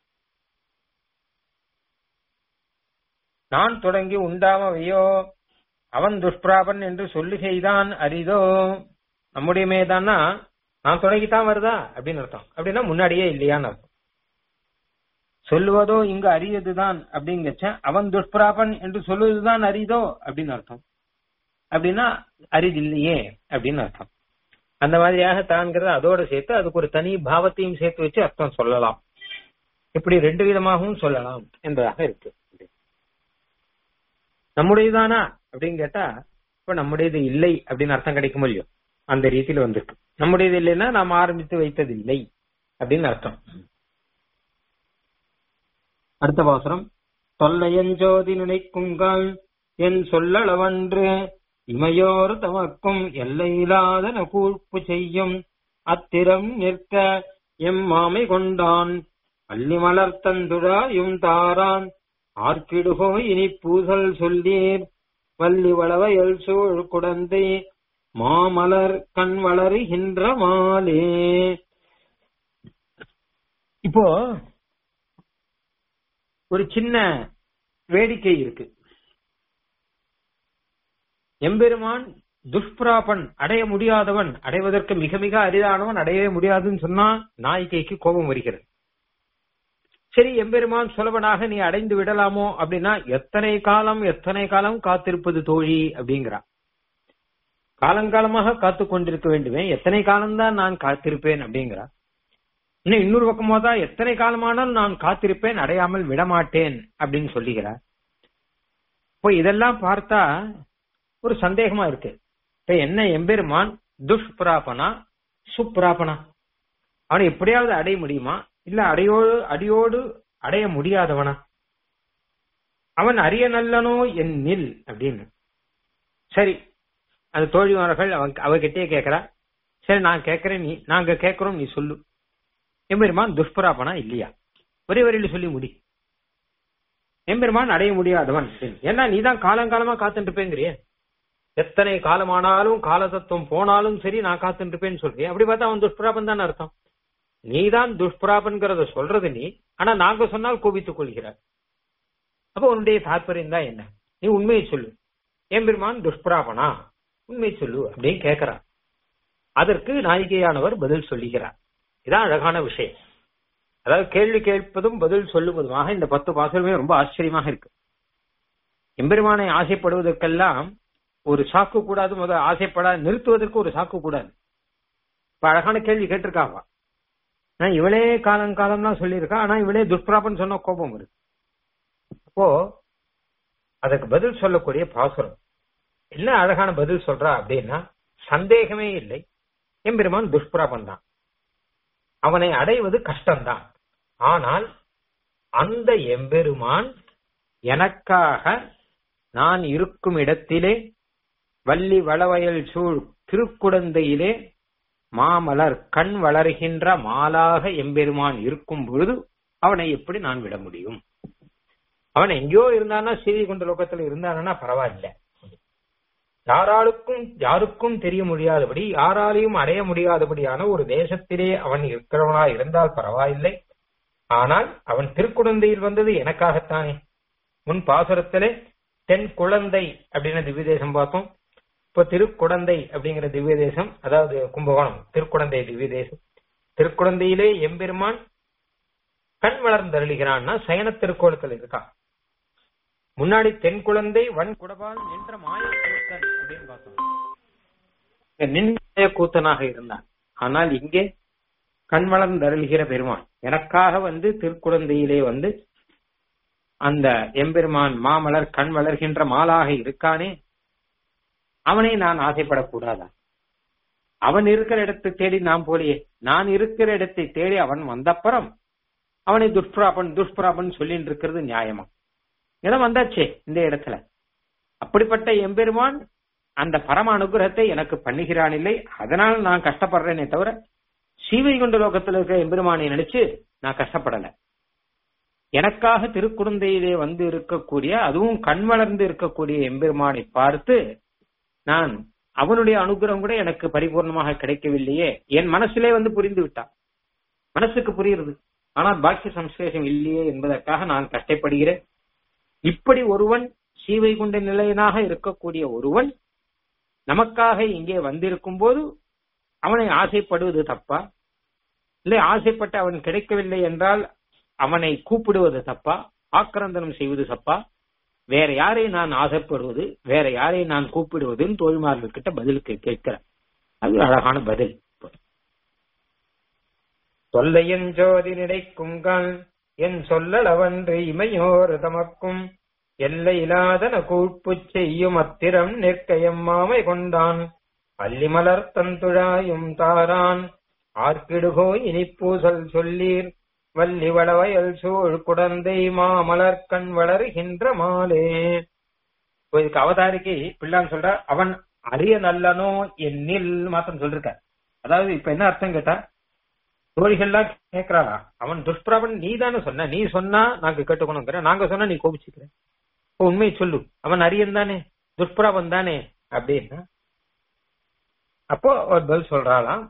நான் தொடங்கி உண்டாமவையோ அவன் துஷ்பிராபன் என்று சொல்லுகைதான் அரிதோ நம்முடைய மேதான்னா நான் தொடங்கித்தான் வருதா அப்படின்னு அர்த்தம் அப்படின்னா முன்னாடியே இல்லையான்னு அர்த்தம் சொல்லுவதோ இங்கு அரியதுதான் அப்படிங்கச்ச அவன் துஷ்பிராபன் என்று சொல்லுவதுதான் அரிதோ அப்படின்னு அர்த்தம் அப்படின்னா அரிதில்லையே அப்படின்னு அர்த்தம் அந்த மாதிரியாக தான்கிறத அதோட சேர்த்து அதுக்கு ஒரு தனி பாவத்தையும் சேர்த்து வச்சு அர்த்தம் சொல்லலாம் இப்படி ரெண்டு விதமாகவும் சொல்லலாம் என்பதாக இருக்கு நம்முடையதானா அப்படின்னு கேட்டா இப்ப நம்முடையது இல்லை அப்படின்னு அர்த்தம் கிடைக்கும் இல்லையோ அந்த ரீதியில வந்திருக்கு நம்முடையது இல்லைன்னா நாம் ஆரம்பித்து வைத்தது இல்லை அப்படின்னு அர்த்தம் அடுத்த பாசுரம் தொல்லையஞ்சோதி நினைக்குங்கள் என் சொல்லளவன்று இமையோர் தமக்கும் எல்லையில்லாதன கூழ்ப்பு செய்யும் அத்திரம் நிற்க எம் மாமை கொண்டான் பள்ளி மலர்த்தந்துழாயும் தாரான் ஆர்க்கிடுகோ இனி பூசல் சொல்லீர் வள்ளி வளவையல் சூழ் குடந்தை மாமலர் கண் வளருகின்ற மாலே இப்போ ஒரு சின்ன வேடிக்கை இருக்கு எம்பெருமான் துஷ்பிராபன் அடைய முடியாதவன் அடைவதற்கு மிக மிக அரிதானவன் அடையவே முடியாதுன்னு சொன்னா நாயிகைக்கு கோபம் வருகிறது சரி எம்பெருமான் சுலபனாக நீ அடைந்து விடலாமோ அப்படின்னா எத்தனை காலம் எத்தனை காலம் காத்திருப்பது தோழி அப்படிங்கிறா காலங்காலமாக காத்து கொண்டிருக்க வேண்டுமே எத்தனை காலம்தான் நான் காத்திருப்பேன் அப்படிங்கிறா இன்னும் இன்னொரு பக்கமா தான் எத்தனை காலமானால் நான் காத்திருப்பேன் அடையாமல் விடமாட்டேன் அப்படின்னு சொல்லுகிறார் இப்போ இதெல்லாம் பார்த்தா ஒரு சந்தேகமா இருக்கு இப்ப என்ன எம்பெருமான் துஷ்பிராபனா சுப்ராபனா அவனை எப்படியாவது அடைய முடியுமா இல்ல அடையோடு அடியோடு அடைய முடியாதவனா அவன் அறிய நல்லனோ என் நில் அப்படின்னு சரி அந்த தோழிமார்கள் அவன் அவகிட்டே கேக்குறா சரி நான் கேட்கிறேன் நீ நாங்க கேட்கிறோம் நீ சொல்லு எம்பெருமான் துஷ்பிராபனா இல்லையா ஒரே வரையில சொல்லி முடி எம்பெருமான் அடைய முடியாதவன் ஏன்னா நீ தான் காலங்காலமா காத்துட்டு இருப்பேங்கிறிய எத்தனை காலமானாலும் கால தத்துவம் போனாலும் சரி நான் காத்துட்டு இருப்பேன்னு சொல்றிய அப்படி பார்த்தா அவன் துஷ்பிராபன் தான் அர்த்தம் நீதான் துஷ்பிராபன்கிறத சொல்றது நீ ஆனா நாங்க சொன்னால் கோபித்துக் கொள்கிறார் அப்ப உன்னுடைய தாற்பயம் தான் என்ன நீ உண்மையை சொல்லு எம்பெருமான் துஷ்பிராபனா உண்மை சொல்லு அப்படின்னு கேட்கிறார் அதற்கு நாயிகையானவர் பதில் சொல்லுகிறார் இதான் அழகான விஷயம் அதாவது கேள்வி கேட்பதும் பதில் சொல்லுவதுமாக இந்த பத்து பாசுரமே ரொம்ப ஆச்சரியமாக இருக்கு எம்பெருமானை ஆசைப்படுவதற்கெல்லாம் ஒரு சாக்கு கூடாது முதல் ஆசைப்படா நிறுத்துவதற்கு ஒரு சாக்கு கூடாது இப்ப அழகான கேள்வி கேட்டிருக்காங்க நான் இவளே காலம் காலம் தான் சொல்லியிருக்கா ஆனா இவளே துஷ்பிராபன் சொன்ன கோபம் வருது அப்போ அதுக்கு பதில் சொல்லக்கூடிய பாசுரம் என்ன அழகான பதில் சொல்றா அப்படின்னா சந்தேகமே இல்லை எம்பெருமான் துஷ்பிராபன் தான் அவனை அடைவது கஷ்டம்தான் ஆனால் அந்த எம்பெருமான் எனக்காக நான் இருக்கும் இடத்திலே வள்ளி வளவயல் சூழ் திருக்குடந்தையிலே மாமலர் கண் வளர்கின்ற மாலாக எம்பெருமான் இருக்கும் பொழுது அவனை எப்படி நான் விட முடியும் அவன் எங்கேயோ இருந்தானா சீவி கொண்ட லோகத்துல இருந்தானா பரவாயில்ல யாராலுக்கும் யாருக்கும் தெரிய முடியாதபடி யாராலையும் அடைய முடியாதபடியான ஒரு தேசத்திலே அவன் இருக்கிறவனா இருந்தால் பரவாயில்லை ஆனால் அவன் திருக்குழந்தையில் வந்தது எனக்காகத்தானே முன் பாசுரத்திலே தென் குழந்தை அப்படின்னு திவ்ய தேசம் பார்த்தோம் இப்போ திருக்குடந்தை அப்படிங்கிற திவ்ய தேசம் அதாவது கும்பகோணம் திருக்குடந்தை திவ்ய தேசம் திருக்குடந்தையிலே எம்பெருமான் கண் வளர்ந்தருளுகிறான்னா சயன திருக்கோலத்தில் இருக்கான் முன்னாடி தென் குழந்தை வன் குடபால் நின்ற மாய கூத்தன் அப்படின்னு பார்த்தோம் நின்ற கூத்தனாக இருந்தான் ஆனால் இங்கே கண் வளர்ந்தருளுகிற பெருமான் எனக்காக வந்து திருக்குழந்தையிலே வந்து அந்த எம்பெருமான் மாமலர் கண் வளர்கின்ற மாலாக இருக்கானே அவனை நான் ஆசைப்படக்கூடாதா அவன் இருக்கிற இடத்தை தேடி நாம் போலியே நான் இருக்கிற இடத்தை தேடி அவன் வந்தப்புறம் அவனை துஷ்பிராபன் துஷ்பிராபன் சொல்லிட்டு இருக்கிறது நியாயமா இடம் வந்தாச்சே இந்த இடத்துல அப்படிப்பட்ட எம்பெருமான் அந்த பரம அனுகிரகத்தை எனக்கு பண்ணுகிறான் இல்லை அதனால் நான் கஷ்டப்படுறேனே தவிர சீவைகுண்ட லோகத்தில் இருக்கிற எம்பெருமானை நினைச்சு நான் கஷ்டப்படல எனக்காக திருக்குழந்தையிலே வந்து இருக்கக்கூடிய அதுவும் கண் வளர்ந்து இருக்கக்கூடிய எம்பெருமானை பார்த்து நான் அவனுடைய அனுகிரகம் கூட எனக்கு பரிபூர்ணமாக கிடைக்கவில்லையே என் மனசிலே வந்து புரிந்து விட்டான் மனசுக்கு புரியுறது ஆனால் பாக்கிய சம்ஸ்லேஷம் இல்லையே என்பதற்காக நான் கஷ்டப்படுகிறேன் இப்படி ஒருவன் சீவைகுண்ட நிலையனாக இருக்கக்கூடிய ஒருவன் நமக்காக இங்கே வந்திருக்கும் போது அவனை ஆசைப்படுவது தப்பா இல்லை ஆசைப்பட்டு அவன் கிடைக்கவில்லை என்றால் அவனை கூப்பிடுவது தப்பா ஆக்கிரந்தனம் செய்வது தப்பா வேற யாரை நான் ஆசைப்படுவது வேற யாரை நான் கூப்பிடுவதுன்னு தோழிமார்கள் கிட்ட பதிலுக்கு கேட்கிறேன் அது அழகான பதில் தொல்லையன் ஜோதி நினைக்குங்கான் என் சொல்லளவன்று இமையோர் தமக்கும் எல்லையிலாதன கூட்புச் செய்யும் அத்திரம் நிற்கயம் மாமை கொண்டான் பள்ளிமலர் தந்துழாயும் தாரான் ஆர்க்கிடுகோ இனிப்பூசல் சொல்லீர் வள்ளி வளவயல் சூழ் குடந்தை மாமலர் கண் வளர்கின்ற மாலே இதுக்கு அவதாரிக்கு பிள்ளான் சொல்ற அவன் அரிய நல்லனோ என்னில் மாத்திரம் சொல்லிருக்க அதாவது இப்ப என்ன அர்த்தம் கேட்டா தோழிகள்லாம் கேட்கிறாளா அவன் துஷ்பிரபன் நீ தானே சொன்ன நீ சொன்னா நாங்க கேட்டுக்கணுங்கிற நாங்க சொன்னா நீ கோபிச்சுக்கிற உண்மையை சொல்லு அவன் அரியன் தானே துஷ்பிரபன் தானே அப்படின்னா அப்போ ஒரு பதில் சொல்றாளாம்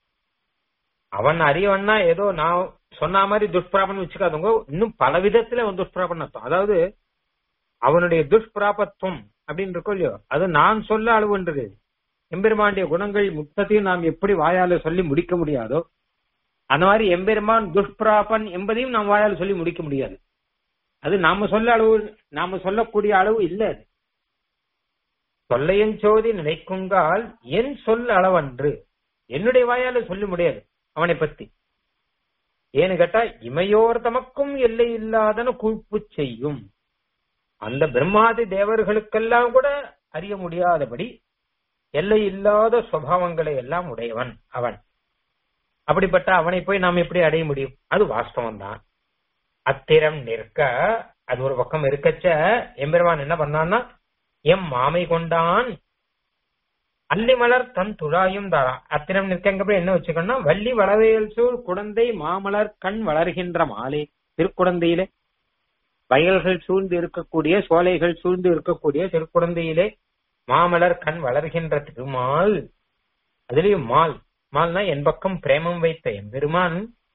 அவன் அறியவன்னா ஏதோ நான் சொன்ன மாதிரி துஷ்பிராபன் வச்சுக்காதவங்க இன்னும் பல விதத்துல அவன் துஷ்பிராபன் அர்த்தம் அதாவது அவனுடைய துஷ்பிராபத்துவம் அப்படின்னு இருக்கோ இல்லையோ அது நான் சொல்ல அளவுன்றது எம்பெருமானுடைய குணங்கள் முத்தத்தையும் நாம் எப்படி வாயால சொல்லி முடிக்க முடியாதோ அந்த மாதிரி எம்பெருமான் துஷ்பிராபன் என்பதையும் நாம் வாயால் சொல்லி முடிக்க முடியாது அது நாம சொல்ல அளவு நாம சொல்லக்கூடிய அளவு இல்ல அது தொல்லையஞ்சோதி நினைக்குங்கால் என் சொல் அளவன்று என்னுடைய வாயால சொல்ல முடியாது அவனை பத்தி ஏன்னு கேட்டா இமையோர் தமக்கும் எல்லை இல்லாதன கூப்பு செய்யும் அந்த பிரம்மாதி தேவர்களுக்கெல்லாம் கூட அறிய முடியாதபடி எல்லை இல்லாத சுவாவங்களை எல்லாம் உடையவன் அவன் அப்படிப்பட்ட அவனை போய் நாம் எப்படி அடைய முடியும் அது வாஸ்தவம் தான் அத்திரம் நிற்க அது ஒரு பக்கம் இருக்கச்ச எம்பெருமான் என்ன பண்ணான்னா எம் மாமை கொண்டான் அல்லிமலர் தன் துழாயும் தாரான் அத்திரம் நிற்கங்க என்ன வச்சுக்கணும்னா வள்ளி வளவேல் சூழ் குழந்தை மாமலர் கண் வளர்கின்ற மாலை திருக்குழந்தையிலே வயல்கள் சூழ்ந்து இருக்கக்கூடிய சோலைகள் சூழ்ந்து இருக்கக்கூடிய திருக்குழந்தையிலே மாமலர் கண் வளர்கின்ற திருமால் அதுலயும் மால் மால்னா என் பக்கம் பிரேமம் வைத்த எம்பெருமான்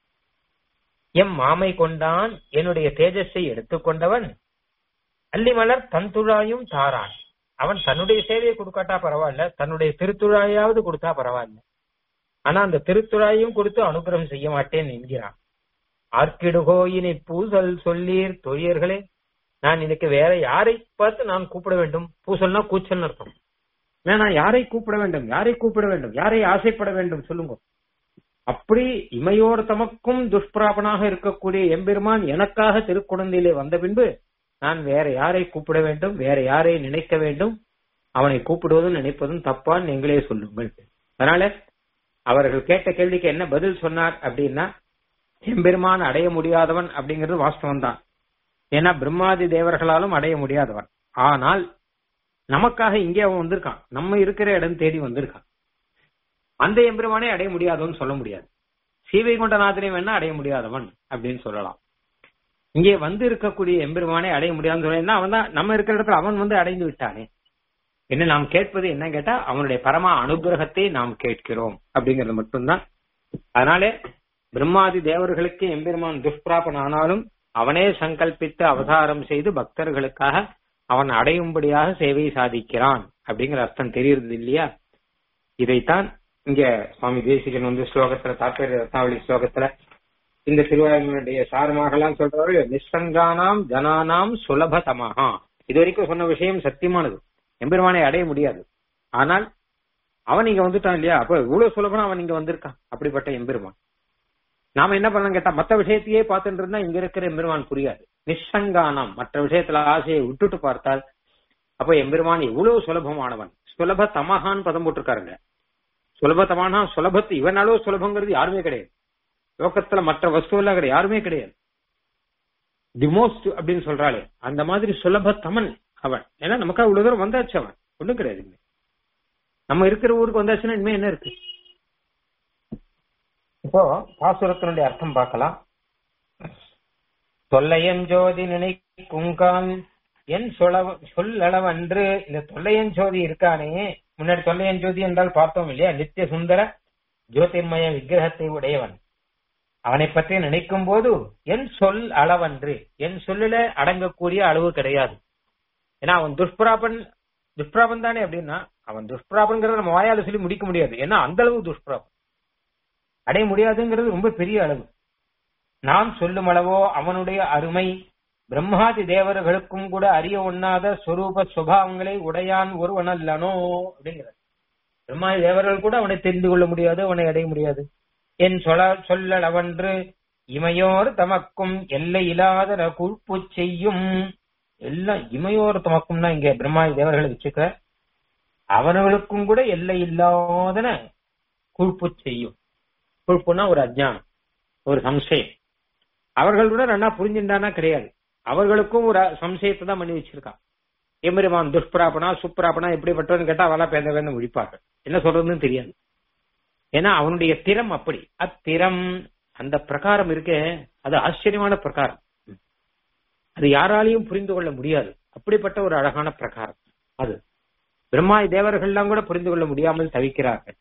எம் மாமை கொண்டான் என்னுடைய தேஜஸை எடுத்துக்கொண்டவன் அல்லிமலர் தன் துழாயும் தாரான் அவன் தன்னுடைய சேவையை கொடுக்காட்டா பரவாயில்ல தன்னுடைய திருத்துழாயாவது கொடுத்தா பரவாயில்ல ஆனா அந்த திருத்துழாயும் கொடுத்து அனுகிரகம் செய்ய மாட்டேன் என்கிறான் ஆர்க்கிடுகோ இனி பூசல் சொல்லீர் தொழியர்களே நான் இன்னைக்கு வேற யாரை பார்த்து நான் கூப்பிட வேண்டும் பூசல்னா கூச்சல்னு அர்த்தம் வேணா யாரை கூப்பிட வேண்டும் யாரை கூப்பிட வேண்டும் யாரை ஆசைப்பட வேண்டும் சொல்லுங்க அப்படி இமையோர் தமக்கும் துஷ்பிராபனாக இருக்கக்கூடிய எம்பெருமான் எனக்காக திருக்குழந்தையிலே வந்த பின்பு நான் வேற யாரை கூப்பிட வேண்டும் வேற யாரை நினைக்க வேண்டும் அவனை கூப்பிடுவதும் நினைப்பதும் தப்பான்னு நீங்களே சொல்லுங்கள் அதனால அவர்கள் கேட்ட கேள்விக்கு என்ன பதில் சொன்னார் அப்படின்னா எம்பெருமான் அடைய முடியாதவன் அப்படிங்கிறது வாஸ்தவம் தான் ஏன்னா பிரம்மாதி தேவர்களாலும் அடைய முடியாதவன் ஆனால் நமக்காக இங்கே அவன் வந்திருக்கான் நம்ம இருக்கிற இடம் தேடி வந்திருக்கான் அந்த எம்பெருமானே அடைய முடியாதவன் சொல்ல முடியாது சீவை கொண்டநாதனை வேணா அடைய முடியாதவன் அப்படின்னு சொல்லலாம் இங்கே வந்து இருக்கக்கூடிய எம்பெருமானே அடைய முடியாதுன்னு சொல்ல அவன் தான் நம்ம இருக்கிற இடத்துல அவன் வந்து அடைந்து விட்டானே என்ன நாம் கேட்பது என்ன கேட்டா அவனுடைய பரம அனுகிரகத்தை நாம் கேட்கிறோம் அப்படிங்கிறது மட்டும்தான் அதனாலே பிரம்மாதி தேவர்களுக்கு எம்பெருமான் துஷ்பிராபன் ஆனாலும் அவனே சங்கல்பித்து அவதாரம் செய்து பக்தர்களுக்காக அவன் அடையும்படியாக சேவை சாதிக்கிறான் அப்படிங்கிற அர்த்தம் தெரியுறது இல்லையா இதைத்தான் இங்க சுவாமி தேசிகன் வந்து ஸ்லோகத்துல தாற்பய ரத்னாவளி ஸ்லோகத்துல இந்த திருவாரூருடைய சாரமாகலாம் சொல்றாரு நிசங்கானாம் ஜனானாம் சுலபதமாக இது வரைக்கும் சொன்ன விஷயம் சத்தியமானது எம்பெருமானை அடைய முடியாது ஆனால் அவன் இங்க வந்துட்டான் இல்லையா அப்ப இவ்வளவு சுலபமா அவன் இங்க வந்திருக்கான் அப்படிப்பட்ட எம்பெருமான் நாம என்ன பண்ணலாம் கேட்டா மத்த விஷயத்தையே பார்த்துட்டு இருந்தா இங்க இருக்கிற எம்பெருமான் புரியாது நிசங்கானம் மற்ற விஷயத்துல ஆசையை விட்டுட்டு பார்த்தால் அப்ப எம்பெருமான் எவ்வளவு சுலபமானவன் சுலப தமகான் பதம் போட்டிருக்காருங்க சுலபத்தமானா சுலபத்து இவனாலோ சுலபங்கிறது யாருமே கிடையாது லோகத்துல மற்ற வஸ்து எல்லாம் கிடையாது யாருமே கிடையாது தி மோஸ்ட் அப்படின்னு சொல்றாளே அந்த மாதிரி சுலபத்தமன் அவன் ஏன்னா நமக்கு அவ்வளவு தூரம் வந்தாச்சு அவன் ஒண்ணும் கிடையாது இனிமே. நம்ம இருக்கிற ஊருக்கு வந்தாச்சுன்னா இனிமே என்ன இருக்கு இப்போ பாசுரத்தினுடைய அர்த்தம் பார்க்கலாம் தொல்லையஞ்சோதி நினைக்குங்கான் என் சொலவ சொல்லளவன்று இந்த தொல்லையஞ்சோதி இருக்கானே முன்னாடி தொல்லையஞ்சோதி என்றால் பார்த்தோம் இல்லையா நித்திய சுந்தர ஜோதிர்மய விக்கிரகத்தை உடையவன் அவனை பற்றி நினைக்கும் போது என் சொல் அளவன்று என் சொல்லில அடங்கக்கூடிய அளவு கிடையாது ஏன்னா அவன் துஷ்பிராபன் துஷ்பிராபன் தானே அப்படின்னா அவன் துஷ்பிராபன்கிறத நம்ம வாயால சொல்லி முடிக்க முடியாது ஏன்னா அந்த அளவு துஷ்பிராபன் அடைய முடியாதுங்கிறது ரொம்ப பெரிய அளவு நான் சொல்லும் அளவோ அவனுடைய அருமை பிரம்மாதி தேவர்களுக்கும் கூட அறிய ஒண்ணாத சொரூப சுபாவங்களை உடையான் ஒருவன் அல்லனோ அப்படிங்கிறார் பிரம்மாதி தேவர்கள் கூட அவனை தெரிந்து கொள்ள முடியாது அவனை அடைய முடியாது என் சொல சொல்லளவன்று இமையோர் தமக்கும் எல்லை இல்லாத குழ்ப்பு செய்யும் எல்லாம் இமையோர் தமக்கும்னா இங்க பிரம்மாதி தேவர்களை வச்சுக்க அவர்களுக்கும் கூட எல்லை இல்லாதன குழ்ப்பு செய்யும் குழ்ப்புனா ஒரு அஜ்ஞானம் ஒரு சம்சயம் அவர்கள் கூட நல்லா புரிஞ்சுட்டானா கிடையாது அவர்களுக்கும் ஒரு சம்சயத்தை தான் பண்ணி வச்சிருக்கான் எம்பெருமான் துஷ்பிராபனா சுப்ராபனா எப்படிப்பட்டவன்னு கேட்டா அவளா பேந்த பேந்த முடிப்பார்கள் என்ன சொல்றதுன்னு தெரியாது ஏன்னா அவனுடைய திறம் அப்படி அத்திறம் அந்த பிரகாரம் இருக்கே அது ஆச்சரியமான பிரகாரம் அது யாராலையும் புரிந்து கொள்ள முடியாது அப்படிப்பட்ட ஒரு அழகான பிரகாரம் அது பிரம்மாய் தேவர்கள்லாம் கூட புரிந்து கொள்ள முடியாமல் தவிக்கிறார்கள்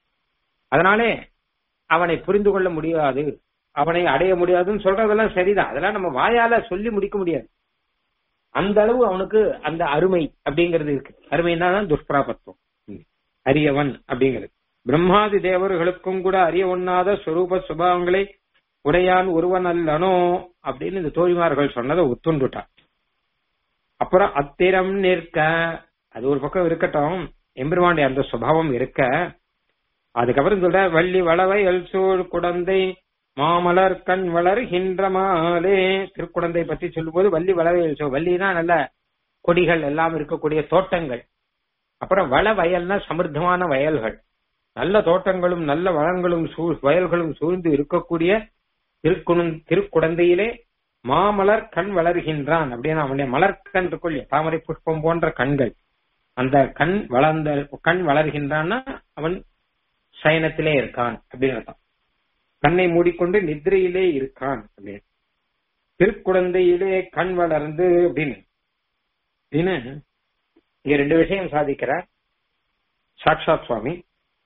அதனாலே அவனை புரிந்து கொள்ள முடியாது அவனை அடைய முடியாதுன்னு சொல்றதெல்லாம் சரிதான் அதெல்லாம் நம்ம வாயால சொல்லி முடிக்க முடியாது அந்த அளவு அவனுக்கு அந்த அருமை அப்படிங்கிறது இருக்கு அருமைன்னா தான் துஷ்பிராபத்துவம் அரியவன் அப்படிங்கிறது பிரம்மாதி தேவர்களுக்கும் கூட அறிய ஒண்ணாத ஸ்வரூப சுபாவங்களை உடையான் ஒருவன் அல்லனோ அப்படின்னு இந்த தோழிமார்கள் சொன்னதை ஒத்துண்டுட்டான் அப்புறம் அத்திரம் நிற்க அது ஒரு பக்கம் இருக்கட்டும் எம்பெருமானுடைய அந்த சுபாவம் இருக்க அதுக்கப்புறம் சொல்ற வள்ளி வளவை எல் சூழ் குடந்தை மாமலர் கண் வளர்கின்ற மாலே திருக்குடந்தை பத்தி சொல்லும்போது வள்ளி வளவை எல் சோ வள்ளினா நல்ல கொடிகள் எல்லாம் இருக்கக்கூடிய தோட்டங்கள் அப்புறம் வள வயல்னா சமிருத்தமான வயல்கள் நல்ல தோட்டங்களும் நல்ல வளங்களும் சூழ் வயல்களும் சூழ்ந்து இருக்கக்கூடிய திருக்குணம் திருக்குடந்தையிலே மாமலர் கண் வளர்கின்றான் அப்படின்னு அவனுடைய மலர்கண் இருக்குள்ள தாமரை புஷ்பம் போன்ற கண்கள் அந்த கண் வளர்ந்த கண் வளர்கின்றான்னா அவன் சயனத்திலே இருக்கான் அப்படின்னு அர்த்தம் கண்ணை மூடிக்கொண்டு நித்ரையிலே இருக்கான் அப்படின்னு திருக்குழந்தையிலே கண் வளர்ந்து அப்படின்னு அப்படின்னு இங்க ரெண்டு விஷயம் சாதிக்கிறார் சாட்சாத் சுவாமி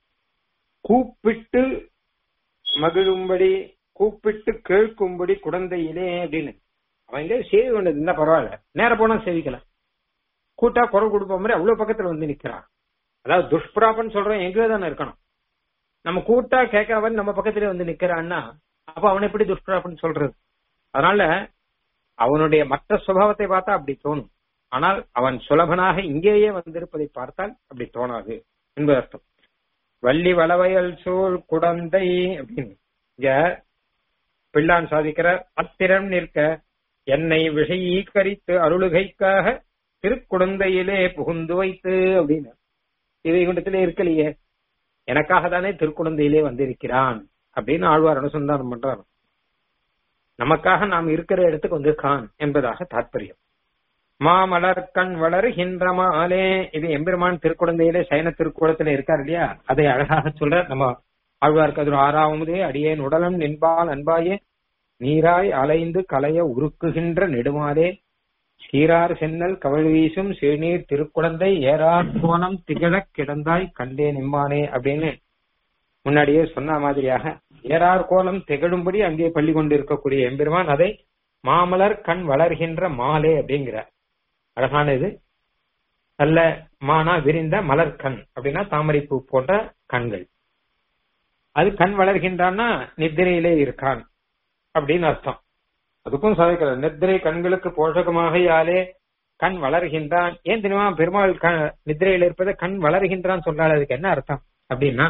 கூப்பிட்டு மகிழும்படி கூப்பிட்டு கேட்கும்படி குழந்தையிலே அப்படின்னு அவன் இங்கே சேவி கொண்டது இருந்தா பரவாயில்ல நேர போனா சேவிக்கலாம் கூட்டா குரல் கொடுப்ப மாதிரி அவ்வளவு பக்கத்துல வந்து நிக்கிறான் அதாவது துஷ்பிராபன் சொல்றவன் எங்கேயோ தானே இருக்கணும் நம்ம கூட்டா கேட்கவன் நம்ம பக்கத்திலே வந்து நிக்கிறான்னா அப்ப அவன் எப்படி துஷ்பிராபன் சொல்றது அதனால அவனுடைய மற்ற சுபாவத்தை பார்த்தா அப்படி தோணும் ஆனால் அவன் சுலபனாக இங்கேயே வந்திருப்பதை பார்த்தால் அப்படி தோணாது என்பது அர்த்தம் வள்ளி வளவயல் சூழ் குடந்தை அப்படின்னு இங்க பிள்ளான் சாதிக்கிற அத்திரம் நிற்க என்னை விஷயீகரித்து அருளுகைக்காக திருக்குடந்தையிலே புகுந்து வைத்து அப்படின்னு இதை குண்டத்திலே இருக்கலையே எனக்காக தானே திருக்குழந்தையிலே வந்திருக்கிறான் அப்படின்னு ஆழ்வார் அனுசந்தானம் பண்றார் நமக்காக நாம் இருக்கிற இடத்துக்கு வந்திருக்கான் என்பதாக தாற்பயம் மாமலர் கண் வளருகின்ற மாலே இது எம்பெருமான் திருக்குழந்தையிலே சைன திருக்குளத்துல இருக்கார் இல்லையா அதை அழகாக சொல்ற நம்ம ஆழ்வார் கதிர் ஆறாவதே அடியேன் உடலம் நின்பால் அன்பாயே நீராய் அலைந்து கலைய உருக்குகின்ற நெடுமாலே சீரார் சென்னல் கவல் வீசும் சிறுநீர் திருக்குழந்தை ஏறார் கோணம் திகழக் கிடந்தாய் கண்டே நிம்பானே அப்படின்னு முன்னாடியே சொன்ன மாதிரியாக ஏறார் கோலம் திகழும்படி அங்கே பள்ளி கொண்டு இருக்கக்கூடிய எம்பெருமான் அதை மாமலர் கண் வளர்கின்ற மாலே அப்படிங்கிறார் அழகான இது நல்ல மானா விரிந்த மலர் கண் அப்படின்னா தாமரைப்பூ போன்ற கண்கள் அது கண் வளர்கின்றான்னா நித்திரையிலே இருக்கான் அப்படின்னு அர்த்தம் அதுக்கும் சாதிக்கிறார் நித்திரை கண்களுக்கு போஷகமாக யாலே கண் வளர்கின்றான் ஏன் தெரியுமா பெருமாள் நித்திரையில இருப்பதை கண் வளர்கின்றான் சொல்றாள் அதுக்கு என்ன அர்த்தம் அப்படின்னா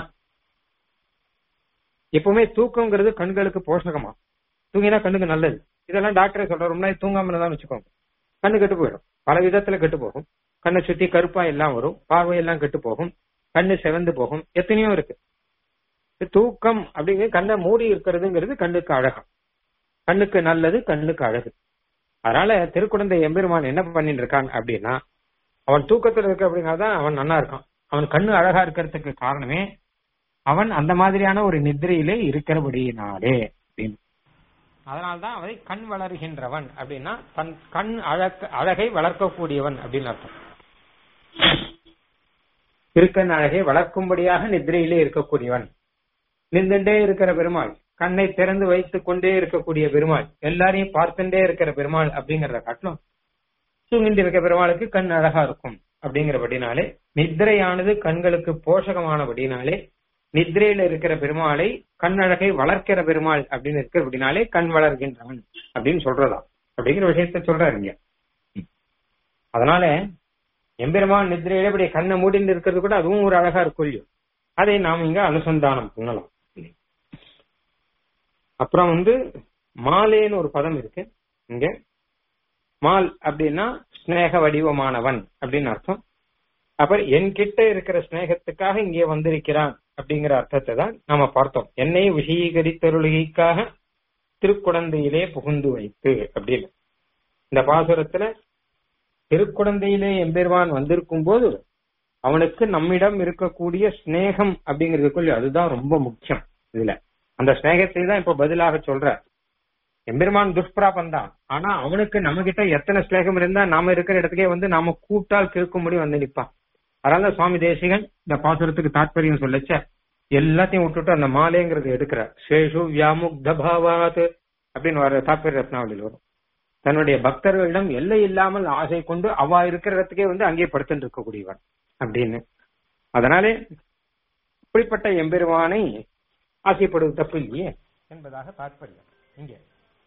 எப்பவுமே தூக்கம்ங்கிறது கண்களுக்கு போஷகமா தூங்கினா கண்ணுக்கு நல்லது இதெல்லாம் டாக்டரே சொல்ற ரொம்ப நாள் தூங்காம தான் வச்சுக்கோங்க கண்ணு கெட்டு போயிடும் பல விதத்துல கெட்டு போகும் கண்ணை சுத்தி கருப்பா எல்லாம் வரும் பார்வை எல்லாம் கெட்டு போகும் கண்ணு செவந்து போகும் எத்தனையோ இருக்கு தூக்கம் அப்படிங்கிற கண்ணை மூடி இருக்கிறதுங்கிறது கண்ணுக்கு அழகம் கண்ணுக்கு நல்லது கண்ணுக்கு அழகு அதனால திருக்குழந்தை எம்பெருமான் என்ன பண்ணிட்டு இருக்கான் அப்படின்னா அவன் தூக்கத்துல இருக்க அப்படின்னாதான் அவன் நல்லா இருக்கான் அவன் கண்ணு அழகா இருக்கிறதுக்கு காரணமே அவன் அந்த மாதிரியான ஒரு நித்திரையிலே இருக்கிறபடியினாலே அப்படின்னு அதனால்தான் அவரை கண் வளர்கின்றவன் அப்படின்னா தன் கண் அழக அழகை வளர்க்கக்கூடியவன் அப்படின்னு அர்த்தம் திருக்கண் அழகை வளர்க்கும்படியாக நித்திரையிலே இருக்கக்கூடியவன் நின்றுண்டே இருக்கிற பெருமாள் கண்ணை திறந்து வைத்துக் கொண்டே இருக்கக்கூடிய பெருமாள் எல்லாரையும் பார்த்துட்டே இருக்கிற பெருமாள் அப்படிங்கறத காட்டிலும் தூங்கிட்டு இருக்க பெருமாளுக்கு கண் அழகா இருக்கும் அப்படிங்கிறபடினாலே நித்திரையானது கண்களுக்கு போஷகமானபடினாலே நித்திரையில இருக்கிற பெருமாளை கண் அழகை வளர்க்கிற பெருமாள் அப்படின்னு இருக்கிறபடினாலே கண் வளர்கின்றவன் அப்படின்னு சொல்றதா அப்படிங்கிற விஷயத்த சொல்றாருங்க அதனால எம்பெருமான் நித்திரையில இப்படி கண்ணை மூடிட்டு இருக்கிறது கூட அதுவும் ஒரு அழகா இருக்கும் இல்லையோ அதை நாம் இங்க அனுசந்தானம் பண்ணலாம் அப்புறம் வந்து மாலேன்னு ஒரு பதம் இருக்கு இங்க மால் அப்படின்னா ஸ்னேக வடிவமானவன் அப்படின்னு அர்த்தம் அப்புறம் என்கிட்ட இருக்கிற ஸ்னேகத்துக்காக இங்கே வந்திருக்கிறான் அப்படிங்கிற அர்த்தத்தை தான் நாம பார்த்தோம் என்னை விஷயீகரித்தருளிக்காக திருக்குழந்தையிலே புகுந்து வைத்து அப்படின்னு இந்த பாசுரத்துல திருக்குழந்தையிலே எம்பெருமான் வந்திருக்கும் போது அவனுக்கு நம்மிடம் இருக்கக்கூடிய ஸ்னேகம் அப்படிங்கிறதுக்குள்ள அதுதான் ரொம்ப முக்கியம் இதுல அந்த ஸ்னேகத்தை தான் இப்ப பதிலாக சொல்ற எம்பெருமான் துஷ்பிராபம் தான் ஆனா அவனுக்கு நம்ம கிட்ட எத்தனை ஸ்நேகம் இருந்தா நாம இருக்கிற இடத்துக்கே வந்து நாம கூட்டால் கேட்கும்படி வந்து நிப்பான் அதனால சுவாமி தேசிகன் இந்த பாசுரத்துக்கு தாற்பயம் சொல்லச்ச எல்லாத்தையும் விட்டுட்டு அந்த மாலைங்கிறது எடுக்கிறார் சேஷு வியாமுக்த பாவாத் அப்படின்னு வர தாற்பய ரத்னாவளியில் வரும் தன்னுடைய பக்தர்களிடம் எல்லை இல்லாமல் ஆசை கொண்டு அவா இருக்கிற இடத்துக்கே வந்து அங்கே படுத்துட்டு இருக்கக்கூடியவன் அப்படின்னு அதனாலே இப்படிப்பட்ட எம்பெருமானை ஆசைப்படுவது தப்பு இல்லையே என்பதாக தாற்பயம் இங்கே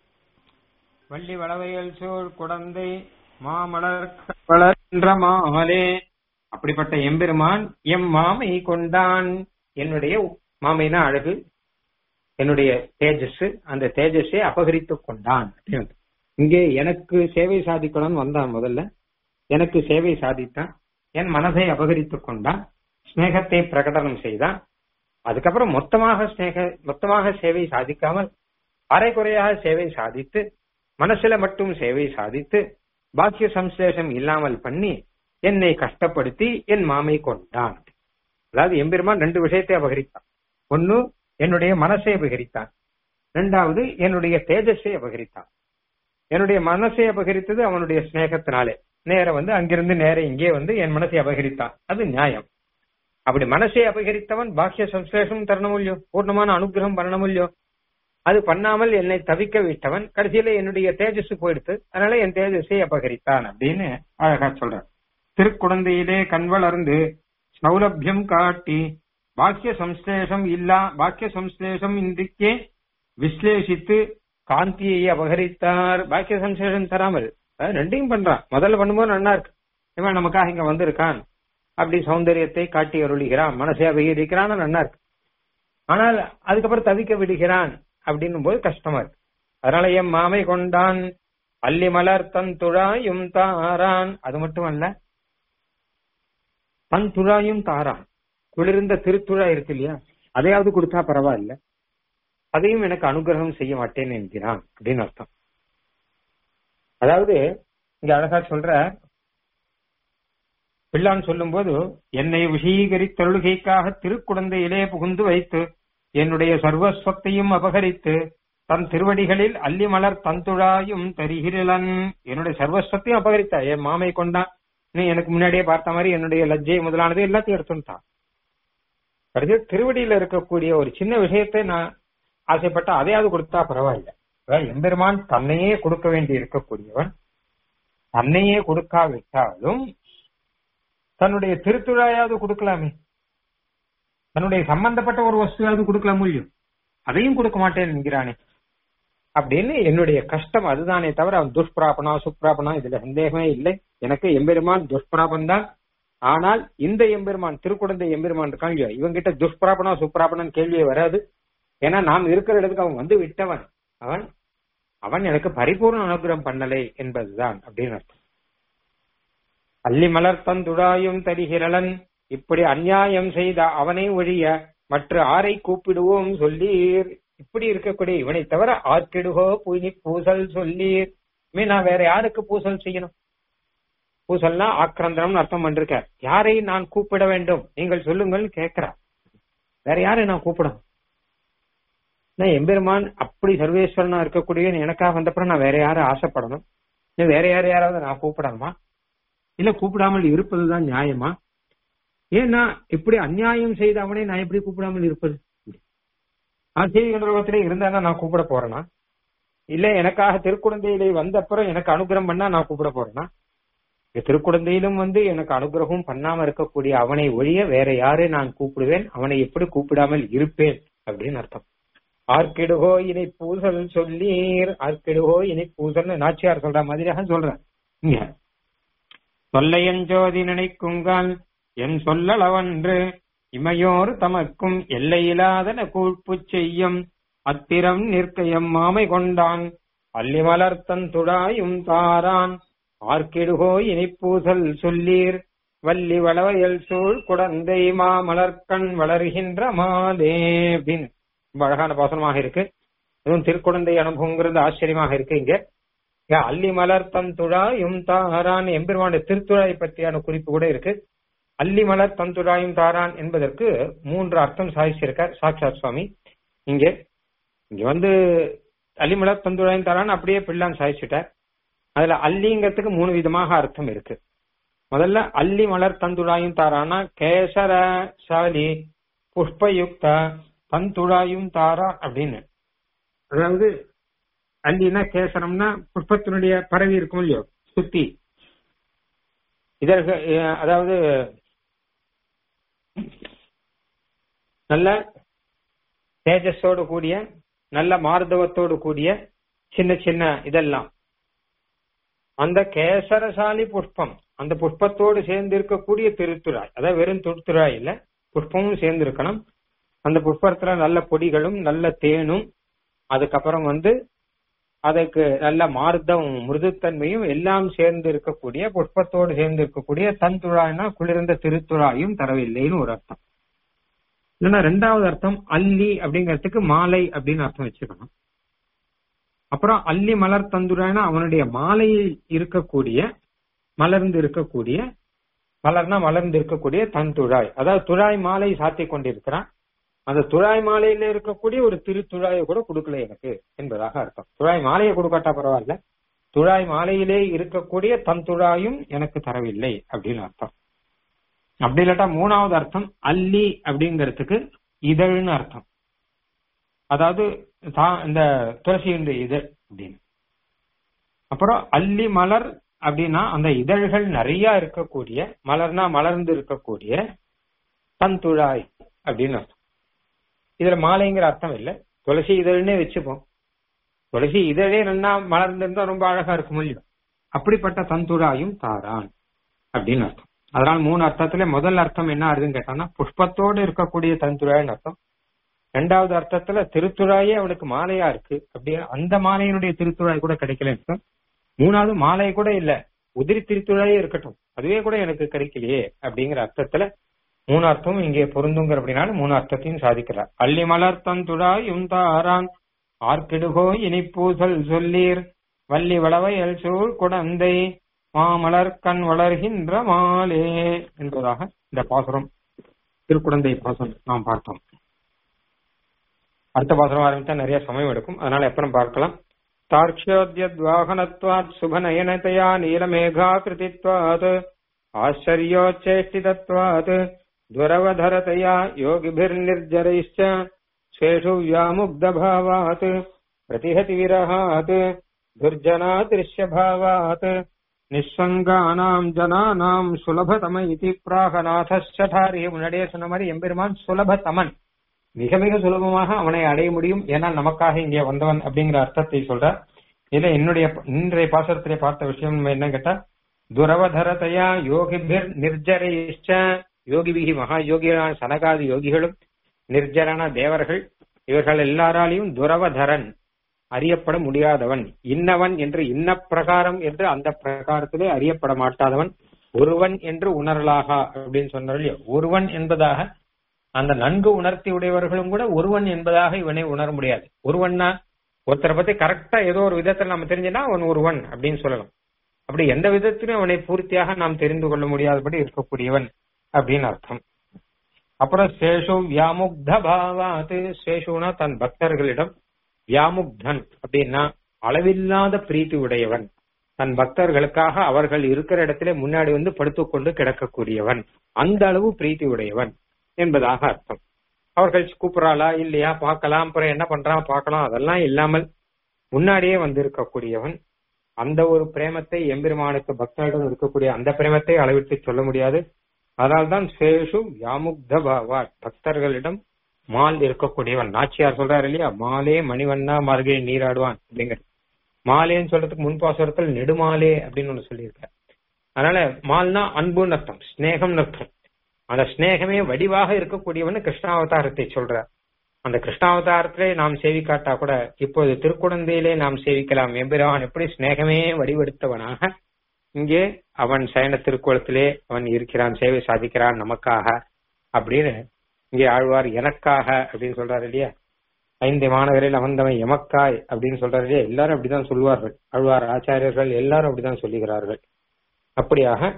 வள்ளி வளவையல் சூழ் குடந்தை மாமலர் வளர்கின்ற மாலே அப்படிப்பட்ட எம்பெருமான் எம் மாமை கொண்டான் என்னுடைய மாமைனா அழகு என்னுடைய தேஜஸ் அந்த தேஜஸை அபகரித்துக் கொண்டான் இங்கே எனக்கு சேவை சாதிக்கணும்னு வந்தான் முதல்ல எனக்கு சேவை சாதித்தான் என் மனதை அபகரித்துக் கொண்டான் ஸ்நேகத்தை பிரகடனம் செய்தான் அதுக்கப்புறம் மொத்தமாக ஸ்நேக மொத்தமாக சேவை சாதிக்காமல் அரைக்குறையாக சேவை சாதித்து மனசுல மட்டும் சேவை சாதித்து பாக்கிய சம்சேஷம் இல்லாமல் பண்ணி என்னை கஷ்டப்படுத்தி என் மாமை கொண்டான் அதாவது எம்பெருமான் ரெண்டு விஷயத்தை அபகரித்தான் ஒன்னு என்னுடைய மனசை அபகரித்தான் இரண்டாவது என்னுடைய தேஜஸை அபகரித்தான் என்னுடைய மனசை அபகரித்தது அவனுடைய ஸ்நேகத்தினாலே நேர வந்து அங்கிருந்து நேர இங்கே வந்து என் மனசை அபகரித்தான் அது நியாயம் அப்படி மனசை அபகரித்தவன் பாக்கிய சம்சேஷம் தரணும் இல்லையோ பூர்ணமான அனுகிரகம் பண்ணணும் இல்லையோ அது பண்ணாமல் என்னை தவிக்க விட்டவன் கடைசியில என்னுடைய தேஜஸ் போயிடுத்து அதனால என் தேஜஸை அபகரித்தான் அப்படின்னு அழகா சொல்றான் திருக்குழந்தையிலே கண்வளர்ந்து சௌலபியம் காட்டி பாக்கிய சம்ஸ்லேஷம் இல்லா பாக்கிய சம்ஸ்லேஷம் இன்றைக்கே விஸ்லேஷித்து காந்தியை அபகரித்தார் பாக்கிய சம்சேஷன் தராமல் அதாவது ரெண்டையும் பண்றான் முதல்ல பண்ணும்போது நல்லா இருக்கு இவன் நமக்காக இங்க வந்திருக்கான் அப்படி சௌந்தரியத்தை காட்டி அருளுகிறான் மனசை அபகரிக்கிறான் நல்லா இருக்கு ஆனால் அதுக்கப்புறம் தவிக்க விடுகிறான் அப்படின்னும் போது கஷ்டமா இருக்கு அதனால என் மாமை கொண்டான் அல்லி மலர் தன் துழாயும் தாரான் அது மட்டும் அல்ல தன் துழாயும் தாரான் குளிர்ந்த திருத்துழா இருக்கு இல்லையா அதையாவது கொடுத்தா பரவாயில்ல அதையும் எனக்கு அனுகிரகம் செய்ய மாட்டேன் என்கிறான் அப்படின்னு அர்த்தம் அதாவது இங்க அழகா சொல்ற பிள்ளான் சொல்லும் போது என்னை விஷீகரித்தருளுகைக்காக திருக்குழந்தையிலே புகுந்து வைத்து என்னுடைய சர்வஸ்வத்தையும் அபகரித்து தன் திருவடிகளில் அல்லி மலர் தந்துழாயும் தரிகிறலன் என்னுடைய சர்வஸ்வத்தையும் அபகரித்தா என் மாமை கொண்டான் நீ எனக்கு முன்னாடியே பார்த்த மாதிரி என்னுடைய லஜ்ஜை முதலானது எல்லாத்தையும் எடுத்துட்டான் கடைசி திருவடியில இருக்கக்கூடிய ஒரு சின்ன விஷயத்தை நான் ஆசைப்பட்ட அதையாவது கொடுத்தா பரவாயில்ல அதாவது எம்பெருமான் தன்னையே கொடுக்க வேண்டி இருக்கக்கூடியவன் தன்னையே கொடுக்காவிட்டாலும் தன்னுடைய திருத்துழாயாவது கொடுக்கலாமே தன்னுடைய சம்பந்தப்பட்ட ஒரு வஸ்துவாவது கொடுக்கலாம் முடியும் அதையும் கொடுக்க மாட்டேன் என்கிறானே அப்படின்னு என்னுடைய கஷ்டம் அதுதானே தவிர அவன் துஷ்பிராபனா சுப்ராபனா இதுல சந்தேகமே இல்லை எனக்கு எம்பெருமான் துஷ்பிராபன் தான் ஆனால் இந்த எம்பெருமான் திருக்குழந்தை எம்பெருமான் இருக்கான் இல்லையா இவங்கிட்ட துஷ்பிராபனா சுப்ராபனன் கேள்வியே வராது ஏன்னா நாம் இருக்கிற இடத்துக்கு அவன் வந்து விட்டவன் அவன் அவன் எனக்கு பரிபூர்ண அனுகிரகம் பண்ணலை என்பதுதான் அப்படின்னு அர்த்தம் அள்ளி மலர் தந்துடாயும் தரிகிறலன் இப்படி அநியாயம் செய்த அவனை ஒழிய மற்ற ஆரை கூப்பிடுவோம் சொல்லீர் இப்படி இருக்கக்கூடிய இவனை தவிர ஆர்க்கிடுகோ புனி பூசல் சொல்லீர் இனிமே நான் வேற யாருக்கு பூசல் செய்யணும் பூசல்னா ஆக்கிரந்தனம்னு அர்த்தம் பண்ணிருக்க யாரை நான் கூப்பிட வேண்டும் நீங்கள் சொல்லுங்கள் கேட்கிறார் வேற யாரை நான் கூப்பிடணும் நான் எம்பெருமான் அப்படி சர்வேஸ்வரனா இருக்கக்கூடிய எனக்காக வந்தப்பறம் நான் வேற யாரும் ஆசைப்படணும் இல்ல வேற யார யாராவது நான் கூப்பிடணுமா இல்ல கூப்பிடாமல் இருப்பதுதான் நியாயமா ஏன்னா இப்படி அநியாயம் செய்த அவனை நான் எப்படி கூப்பிடாமல் இருப்பது ஆசிரிய கண்டலோகத்திலே இருந்தா நான் கூப்பிட போறேனா இல்ல எனக்காக திருக்குழந்தையிலே வந்த அப்புறம் எனக்கு அனுகிரகம் பண்ணா நான் கூப்பிட போறேனா திருக்குழந்தையிலும் வந்து எனக்கு அனுகிரகம் பண்ணாம இருக்கக்கூடிய அவனை ஒழிய வேற யாரை நான் கூப்பிடுவேன் அவனை எப்படி கூப்பிடாமல் இருப்பேன் அப்படின்னு அர்த்தம் ஆர்க்கிடுகோ இனி பூசல் சொல்லீர் ஆர்க்கிடுகோ இனி பூசல்னு நாச்சியார் சொல்ற மாதிரியாக சொல்றேன் இங்க தொல்லையஞ்சோதி நினைக்குங்கால் என் சொல்லளவன்று இமையோர் தமக்கும் எல்லையிலாதன கூழ்ப்பு செய்யும் அத்திரம் நிற்கையம் மாமை கொண்டான் அல்லி மலர்த்தன் துடாயும் தாரான் ஆர்க்கிடுகோ இனிப்பூசல் சொல்லீர் வள்ளி வளவயல் சூழ் குடந்தை மாமலர்கண் வளர்கின்ற மாதே அப்படின்னு ரொம்ப அழகான பாசனமாக இருக்கு அதுவும் திருக்குழந்தை அனுபவங்கிறது ஆச்சரியமாக இருக்கு இங்க அல்லி மலர் தன் துழாயும் தாரான் எம்பெருமானுடைய திருத்துழாய் பற்றியான குறிப்பு கூட இருக்கு அல்லி மலர் தந்துடாயும் தாரான் என்பதற்கு மூன்று அர்த்தம் சாதிச்சிருக்கார் சாட்சாத் சுவாமி இங்க இங்க வந்து அல்லிமலர் தந்துடாயும் தாரான் அப்படியே பிள்ளான் சாதிச்சுட்டார் அதுல அல்லிங்கிறதுக்கு மூணு விதமாக அர்த்தம் இருக்கு முதல்ல அல்லி மலர் தந்துடாயும் தாரானா கேசர சாலி புஷ்பயுக்த தந்துடாயும் தாரா அப்படின்னு அதாவது அல்லினா கேசரம்னா புஷ்பத்தினுடைய பரவி இருக்கும் இல்லையோ சுத்தி இதற்கு அதாவது நல்ல தேஜஸோடு கூடிய நல்ல மார்தவத்தோடு கூடிய சின்ன சின்ன இதெல்லாம் அந்த கேசரசாலி புஷ்பம் அந்த புஷ்பத்தோடு சேர்ந்து இருக்கக்கூடிய திருத்துறாய் அதாவது வெறும் திருத்துறாய் இல்ல புஷ்பமும் சேர்ந்து இருக்கணும் அந்த புஷ்பத்துல நல்ல பொடிகளும் நல்ல தேனும் அதுக்கப்புறம் வந்து அதுக்கு நல்ல மார்த்தம் மிருதுத்தன்மையும் எல்லாம் சேர்ந்து இருக்கக்கூடிய புஷ்பத்தோடு சேர்ந்து இருக்கக்கூடிய தன்துழாய்னா குளிர்ந்த திருத்துழாயும் தரவில்லைன்னு ஒரு அர்த்தம் இல்லைன்னா ரெண்டாவது அர்த்தம் அல்லி அப்படிங்கிறதுக்கு மாலை அப்படின்னு அர்த்தம் வச்சுக்கணும் அப்புறம் அல்லி மலர் தந்துராய்னா அவனுடைய மாலையில் இருக்கக்கூடிய மலர்ந்து இருக்கக்கூடிய மலர்னா மலர்ந்து இருக்கக்கூடிய தன் துழாய் அதாவது துழாய் மாலை சாத்தி கொண்டிருக்கிறான் அந்த துழாய் மாலையில இருக்கக்கூடிய ஒரு திருத்துழாயை கூட கொடுக்கல எனக்கு என்பதாக அர்த்தம் துழாய் மாலையை கொடுக்காட்டா பரவாயில்ல துழாய் மாலையிலே இருக்கக்கூடிய தன் துழாயும் எனக்கு தரவில்லை அப்படின்னு அர்த்தம் அப்படி இல்லாட்டா மூணாவது அர்த்தம் அல்லி அப்படிங்கிறதுக்கு இதழ்னு அர்த்தம் அதாவது இந்த துளசியுடைய இதழ் அப்படின்னு அப்புறம் அல்லி மலர் அப்படின்னா அந்த இதழ்கள் நிறைய இருக்கக்கூடிய மலர்னா மலர்ந்து இருக்கக்கூடிய தந்துழாய் அப்படின்னு அர்த்தம் இதுல மாலைங்கிற அர்த்தம் இல்ல துளசி இதழ்னே வச்சுப்போம் துளசி இதழே நல்லா மலர்ந்திருந்தா ரொம்ப அழகா இருக்கும் இல்லையோ அப்படிப்பட்ட தந்துழாயும் தாரான் அப்படின்னு அர்த்தம் அதனால மூணு அர்த்தத்துல முதல் அர்த்தம் என்ன ஆகுதுன்னு கேட்டான்னா புஷ்பத்தோடு இருக்கக்கூடிய தந்துழாய்னு அர்த்தம் ரெண்டாவது அர்த்தத்துல திருத்துழாயே அவனுக்கு மாலையா இருக்கு அப்படி அந்த மாலையினுடைய திருத்துழாய் கூட கிடைக்கல அர்த்தம் மூணாவது மாலை கூட இல்ல உதிரி திருத்துழாயே இருக்கட்டும் அதுவே கூட எனக்கு கிடைக்கலையே அப்படிங்கிற அர்த்தத்துல மூணு அர்த்தமும் இங்கே பொருந்துங்கிற அப்படின்னால மூணு அர்த்தத்தையும் சாதிக்கிறார் அள்ளி மலர் தந்துழாயும் தாரான் ஆர்க்கிடுகோ இனிப்பூசல் சொல்லீர் வள்ளி வளவையல் சூழ் குடந்தை மாமலர் கண் வளர்கின்ற மாலே என்பதாக இந்த பாசுரம் திருக்குடந்தை பாசுரம் நாம் பார்த்தோம் அடுத்த பாசுரம் ஆரம்பித்தா நிறைய சமயம் எடுக்கும் அதனால எப்பறம் பார்க்கலாம் தார்க்ஷோத்யத்வாகனத்வாத் சுபநயனதையா நீலமேகாகிருதித்வாத் ஆச்சரியோச்சேஷ்டிதத்வாத் துரவதரதையா யோகிபிர்நிர்ஜரைश्च ஸ்வேஷு व्यामुग्धभावात् प्रतिहति विरहात् दुर्जनादृश्यभावात् நிஸ்வங்கானாம் ஜனானாம் சுலபதம இதி பிராகநாதாரி முன்னாடியே சொன்ன மாதிரி எம்பெருமான் சுலபதமன் மிக மிக சுலபமாக அவனை அடைய முடியும் ஏன்னா நமக்காக இங்கே வந்தவன் அப்படிங்கிற அர்த்தத்தை சொல்றார் இதுல என்னுடைய இன்றைய பாசத்திலே பார்த்த விஷயம் என்ன கேட்டா துரவதரதையா யோகிபிர் நிர்ஜரைஷ்ட யோகிபிகி மகா யோகிகளான சனகாதி யோகிகளும் நிர்ஜரான தேவர்கள் இவர்கள் எல்லாராலையும் துரவதரன் அறியப்பட முடியாதவன் இன்னவன் என்று இன்ன பிரகாரம் என்று அந்த பிரகாரத்திலே அறியப்பட மாட்டாதவன் ஒருவன் என்று உணரலாக அப்படின்னு சொன்னார் ஒருவன் என்பதாக அந்த நன்கு உணர்த்தி உடையவர்களும் கூட ஒருவன் என்பதாக இவனை உணர முடியாது ஒருவன்னா ஒருத்தரை பத்தி கரெக்டா ஏதோ ஒரு விதத்துல நம்ம தெரிஞ்சுனா அவன் ஒருவன் அப்படின்னு சொல்லலாம் அப்படி எந்த விதத்திலும் அவனை பூர்த்தியாக நாம் தெரிந்து கொள்ள முடியாதபடி இருக்கக்கூடியவன் அப்படின்னு அர்த்தம் அப்புறம் சேஷு வியாமுக்த பாவாது சேஷுனா தன் பக்தர்களிடம் வியாமுக்தன் அப்படின்னா அளவில்லாத பிரீத்தி உடையவன் தன் பக்தர்களுக்காக அவர்கள் இருக்கிற இடத்திலே முன்னாடி வந்து படுத்துக்கொண்டு கிடக்கக்கூடியவன் அந்த அளவு பிரீத்தி உடையவன் என்பதாக அர்த்தம் அவர்கள் கூப்பிடறாளா இல்லையா பார்க்கலாம் அப்புறம் என்ன பண்றான் பார்க்கலாம் அதெல்லாம் இல்லாமல் முன்னாடியே வந்து இருக்கக்கூடியவன் அந்த ஒரு பிரேமத்தை எம்பெருமானுக்கு பக்தர்களிடம் இருக்கக்கூடிய அந்த பிரேமத்தை அளவிட்டு சொல்ல முடியாது அதனால்தான் சேஷு வியாமுக்த பாவா பக்தர்களிடம் மால் இருக்கக்கூடியவன் நாச்சியார் சொல்றாரு இல்லையா மாலே மணிவண்ணா மார்கழி நீராடுவான் அப்படிங்கிற மாலேன்னு சொல்றதுக்கு முன்பாசுரத்தில் நெடுமாலே அப்படின்னு ஒண்ணு சொல்லியிருக்காரு அதனால மால்னா அன்புன்னு அர்த்தம் ஸ்னேகம்னு அர்த்தம் அந்த ஸ்னேகமே வடிவாக இருக்கக்கூடியவன் கிருஷ்ணாவதாரத்தை சொல்றார் அந்த கிருஷ்ணாவதாரத்திலே நாம் சேவிக்காட்டா கூட இப்போது திருக்குழந்தையிலே நாம் சேவிக்கலாம் எம்பிரான் எப்படி ஸ்னேகமே வடிவெடுத்தவனாக இங்கே அவன் சயன திருக்குளத்திலே அவன் இருக்கிறான் சேவை சாதிக்கிறான் நமக்காக அப்படின்னு இங்கே ஆழ்வார் எனக்காக அப்படின்னு சொல்றாரு இல்லையா ஐந்து மாணவரில் அவந்தவன் எமக்காய் அப்படின்னு சொல்றாரு இல்லையா எல்லாரும் அப்படிதான் சொல்லுவார்கள் ஆழ்வார் ஆச்சாரியர்கள் எல்லாரும் அப்படிதான் சொல்லுகிறார்கள் அப்படியாக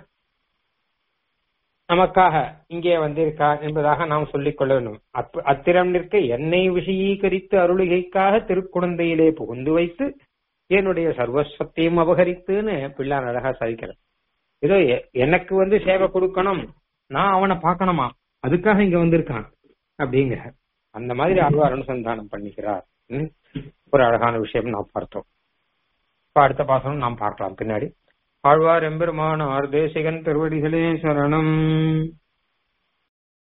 நமக்காக இங்கே வந்திருக்கா என்பதாக நாம் சொல்லிக் கொள்ள வேண்டும் அத்திரம் நிற்க என்னை விஷயீகரித்து அருளிகைக்காக திருக்குழந்தையிலே புகுந்து வைத்து என்னுடைய சர்வஸ்வத்தையும் அபகரித்துன்னு பிள்ளான் அழகா சாதிக்கிறார் ஏதோ எனக்கு வந்து சேவை கொடுக்கணும் நான் அவனை பார்க்கணுமா அதுக்காக இங்க வந்திருக்கான் அப்படிங்கிற அந்த மாதிரி ஆழ்வார் அனுசந்தானம் பண்ணிக்கிறார் ஒரு அழகான விஷயம் நாம் பார்த்தோம் இப்ப அடுத்த பாசனம் நாம் பார்க்கலாம் பின்னாடி ஆழ்வார் எம்பெருமானார் தேசிகன் திருவடிகளே சரணம்